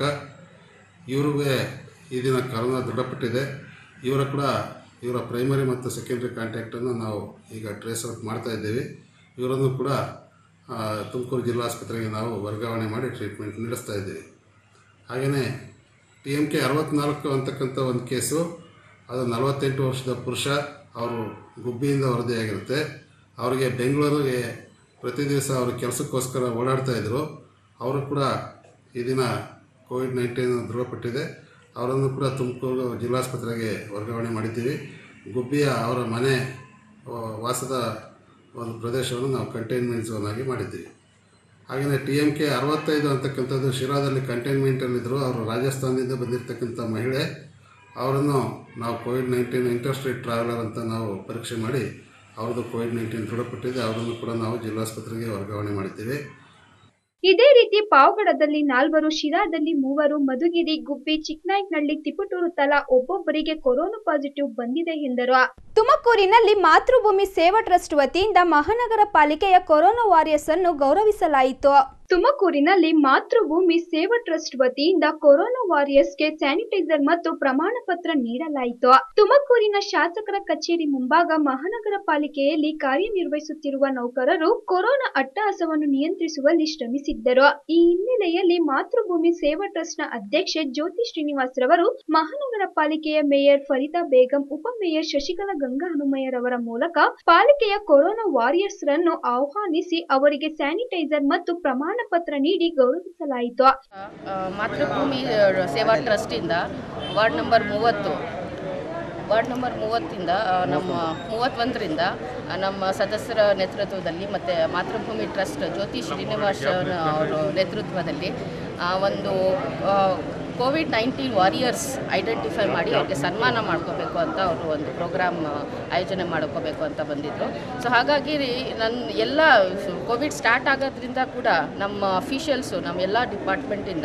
ಇವ್ರಿಗೆ ಈ ದಿನ ಕರೋನಾ ದೃಢಪಟ್ಟಿದೆ ಇವರ ಕೂಡ ಇವರ ಪ್ರೈಮರಿ ಮತ್ತು ಸೆಕೆಂಡ್ರಿ ಕಾಂಟ್ಯಾಕ್ಟನ್ನು ನಾವು ಈಗ ಟ್ರೇಸ್ ಔಟ್ ಮಾಡ್ತಾ ಇದ್ದೀವಿ ಇವರನ್ನು ಕೂಡ ಆ, ತುಮಕೂರು ಜಿಲ್ಲಾಸ್ಪತ್ರೆಗೆ ನಾವು ವರ್ಗಾವಣೆ ಮಾಡಿ ಟ್ರೀಟ್ಮೆಂಟ್ ನಡೆಸ್ತಾ ಇದ್ದೀವಿ ಹಾಗೆಯೇ ಟಿ ಎಮ್ ಕೆ ಅರವತ್ತ್ನಾಲ್ಕು ಅಂತಕ್ಕಂಥ ಒಂದು ಕೇಸು ಅದು ನಲವತ್ತೆಂಟು ವರ್ಷದ ಪುರುಷ ಅವರು ಗುಬ್ಬಿಯಿಂದ ವರದಿಯಾಗಿರುತ್ತೆ ಅವರಿಗೆ ಬೆಂಗಳೂರಿಗೆ ಪ್ರತಿ ದಿವಸ ಅವರು ಕೆಲಸಕ್ಕೋಸ್ಕರ ಓಡಾಡ್ತಾ ಇದ್ದರು ಅವರು ಕೂಡ ಈ ದಿನ ಕೋವಿಡ್ ನೈನ್ಟೀನ್ ದೃಢಪಟ್ಟಿದೆ ಅವರನ್ನು ಕೂಡ ತುಮಕೂರು ಜಿಲ್ಲಾಸ್ಪತ್ರೆಗೆ ವರ್ಗಾವಣೆ ಮಾಡಿದ್ದೀವಿ ಗುಬ್ಬಿಯ ಅವರ ಮನೆ ಆ, ವಾಸದ ಒಂದು ಪ್ರದೇಶವನ್ನು ನಾವು ಕಂಟೈನ್ಮೆಂಟ್ ಝೋನ್ ಆಗಿ ಮಾಡಿದ್ದೀವಿ ಹಾಗೆಯೇ ಟಿ ಎಮ್ ಕೆ ಅರವತ್ತೈದು ಅಂತಕ್ಕಂಥದ್ದು ಶಿರಾದಲ್ಲಿ ಕಂಟೈನ್ಮೆಂಟಲ್ಲಿದ್ದರು ಅವರು ರಾಜಸ್ಥಾನದಿಂದ ಬಂದಿರತಕ್ಕಂಥ ಮಹಿಳೆ ಅವರನ್ನು ನಾವು ಕೋವಿಡ್ ನೈನ್ಟೀನ್ ಇಂಟರ್ಸ್ಟೇಟ್ ಟ್ರಾವೆಲರ್ ಅಂತ ನಾವು ಪರೀಕ್ಷೆ ಮಾಡಿ ಅವ್ರದ್ದು ಕೋವಿಡ್ ನೈನ್ಟೀನ್ ದೃಢಪಟ್ಟಿದೆ ಅವರನ್ನು ಕೂಡ ನಾವು ಜಿಲ್ಲಾಸ್ಪತ್ರೆಗೆ ವರ್ಗಾವಣೆ ಮಾಡಿದ್ದೀವಿ ಇದೇ ರೀತಿ ಪಾವಗಡದಲ್ಲಿ ನಾಲ್ವರು ಶಿರಾದಲ್ಲಿ ಮೂವರು ಮಧುಗಿರಿ ಗುಬ್ಬಿ ಚಿಕ್ಕನಾಯಕನಹಳ್ಳಿ ತಿಪಟೂರು ತಲಾ ಒಬ್ಬೊಬ್ಬರಿಗೆ ಕೊರೋನಾ ಪಾಸಿಟಿವ್ ಬಂದಿದೆ ಎಂದರು ತುಮಕೂರಿನಲ್ಲಿ ಮಾತೃಭೂಮಿ ಸೇವಾ ಟ್ರಸ್ಟ್ ವತಿಯಿಂದ ಮಹಾನಗರ ಪಾಲಿಕೆಯ ಕೊರೋನಾ ವಾರಿಯರ್ಸ್ ಅನ್ನು ಗೌರವಿಸಲಾಯಿತು ತುಮಕೂರಿನಲ್ಲಿ ಮಾತೃಭೂಮಿ ಸೇವಾ ಟ್ರಸ್ಟ್ ವತಿಯಿಂದ ಕೊರೋನಾ ವಾರಿಯರ್ಸ್ಗೆ ಸ್ಯಾನಿಟೈಸರ್ ಮತ್ತು ಪ್ರಮಾಣ ಪತ್ರ ನೀಡಲಾಯಿತು ತುಮಕೂರಿನ ಶಾಸಕರ ಕಚೇರಿ ಮುಂಭಾಗ ಮಹಾನಗರ ಪಾಲಿಕೆಯಲ್ಲಿ ಕಾರ್ಯನಿರ್ವಹಿಸುತ್ತಿರುವ ನೌಕರರು ಕೊರೋನಾ ಅಟ್ಟಹಾಸವನ್ನು ನಿಯಂತ್ರಿಸುವಲ್ಲಿ ಶ್ರಮಿಸಿದ್ದರು ಈ ಹಿನ್ನೆಲೆಯಲ್ಲಿ ಮಾತೃಭೂಮಿ ಸೇವಾ ಟ್ರಸ್ಟ್ನ ಅಧ್ಯಕ್ಷೆ ಜ್ಯೋತಿ ಶ್ರೀನಿವಾಸ್ ರವರು ಮಹಾನಗರ ಪಾಲಿಕೆಯ ಮೇಯರ್ ಫರೀದಾ ಬೇಗಂ ಉಪಮೇಯರ್ ಶಶಿಕಲಾ ಗಂಗಾ ಹನುಮಯ್ಯರವರ ಮೂಲಕ ಪಾಲಿಕೆಯ ಕೊರೋನಾ ವಾರಿಯರ್ಸ್ ರನ್ನು ಆಹ್ವಾನಿಸಿ ಅವರಿಗೆ ಸ್ಯಾನಿಟೈಸರ್ ಮತ್ತು ಪ್ರಮಾಣ ಪತ್ರ ನೀಡಿ ಗೌರವಿಸಲಾಯಿತು ಆ, ಮಾತೃಭೂಮಿ ಆ, ಸೇವಾ ಟ್ರಸ್ಟಿಂದ ವಾರ್ಡ್ ನಂಬರ್ ಮೂವತ್ತು ವಾರ್ಡ್ ನಂಬರ್ ಮೂವತ್ತಿಂದ ಆ, ನಮ್ಮ ಮೂವತ್ತೊಂದರಿಂದ ಆ, ನಮ್ಮ ಸದಸ್ಯರ ನೇತೃತ್ವದಲ್ಲಿ ಮತ್ತು ಮಾತೃಭೂಮಿ ಟ್ರಸ್ಟ್ ಜ್ಯೋತಿ ಶ್ರೀನಿವಾಸ ಅವರ ನೇತೃತ್ವದಲ್ಲಿ ಆ, ಒಂದು ಕೋವಿಡ್ ನೈನ್ಟೀನ್ ವಾರಿಯರ್ಸ್ ಐಡೆಂಟಿಫೈ ಮಾಡಿ ಅವ್ರಿಗೆ ಸನ್ಮಾನ ಮಾಡ್ಕೋಬೇಕು ಅಂತ ಅವರು ಒಂದು ಪ್ರೋಗ್ರಾಮ್ ಆಯೋಜನೆ ಮಾಡ್ಕೋಬೇಕು ಅಂತ ಬಂದಿದ್ದರು ಸೊ ಹಾಗಾಗಿ ನನ್ನ ಎಲ್ಲ ಕೋವಿಡ್ ಸ್ಟಾರ್ಟ್ ಆಗೋದ್ರಿಂದ ಕೂಡ ನಮ್ಮ ಅಫಿಷಿಯಲ್ಸು ನಮ್ಮ ಎಲ್ಲ ಡಿಪಾರ್ಟ್ಮೆಂಟಿಂದ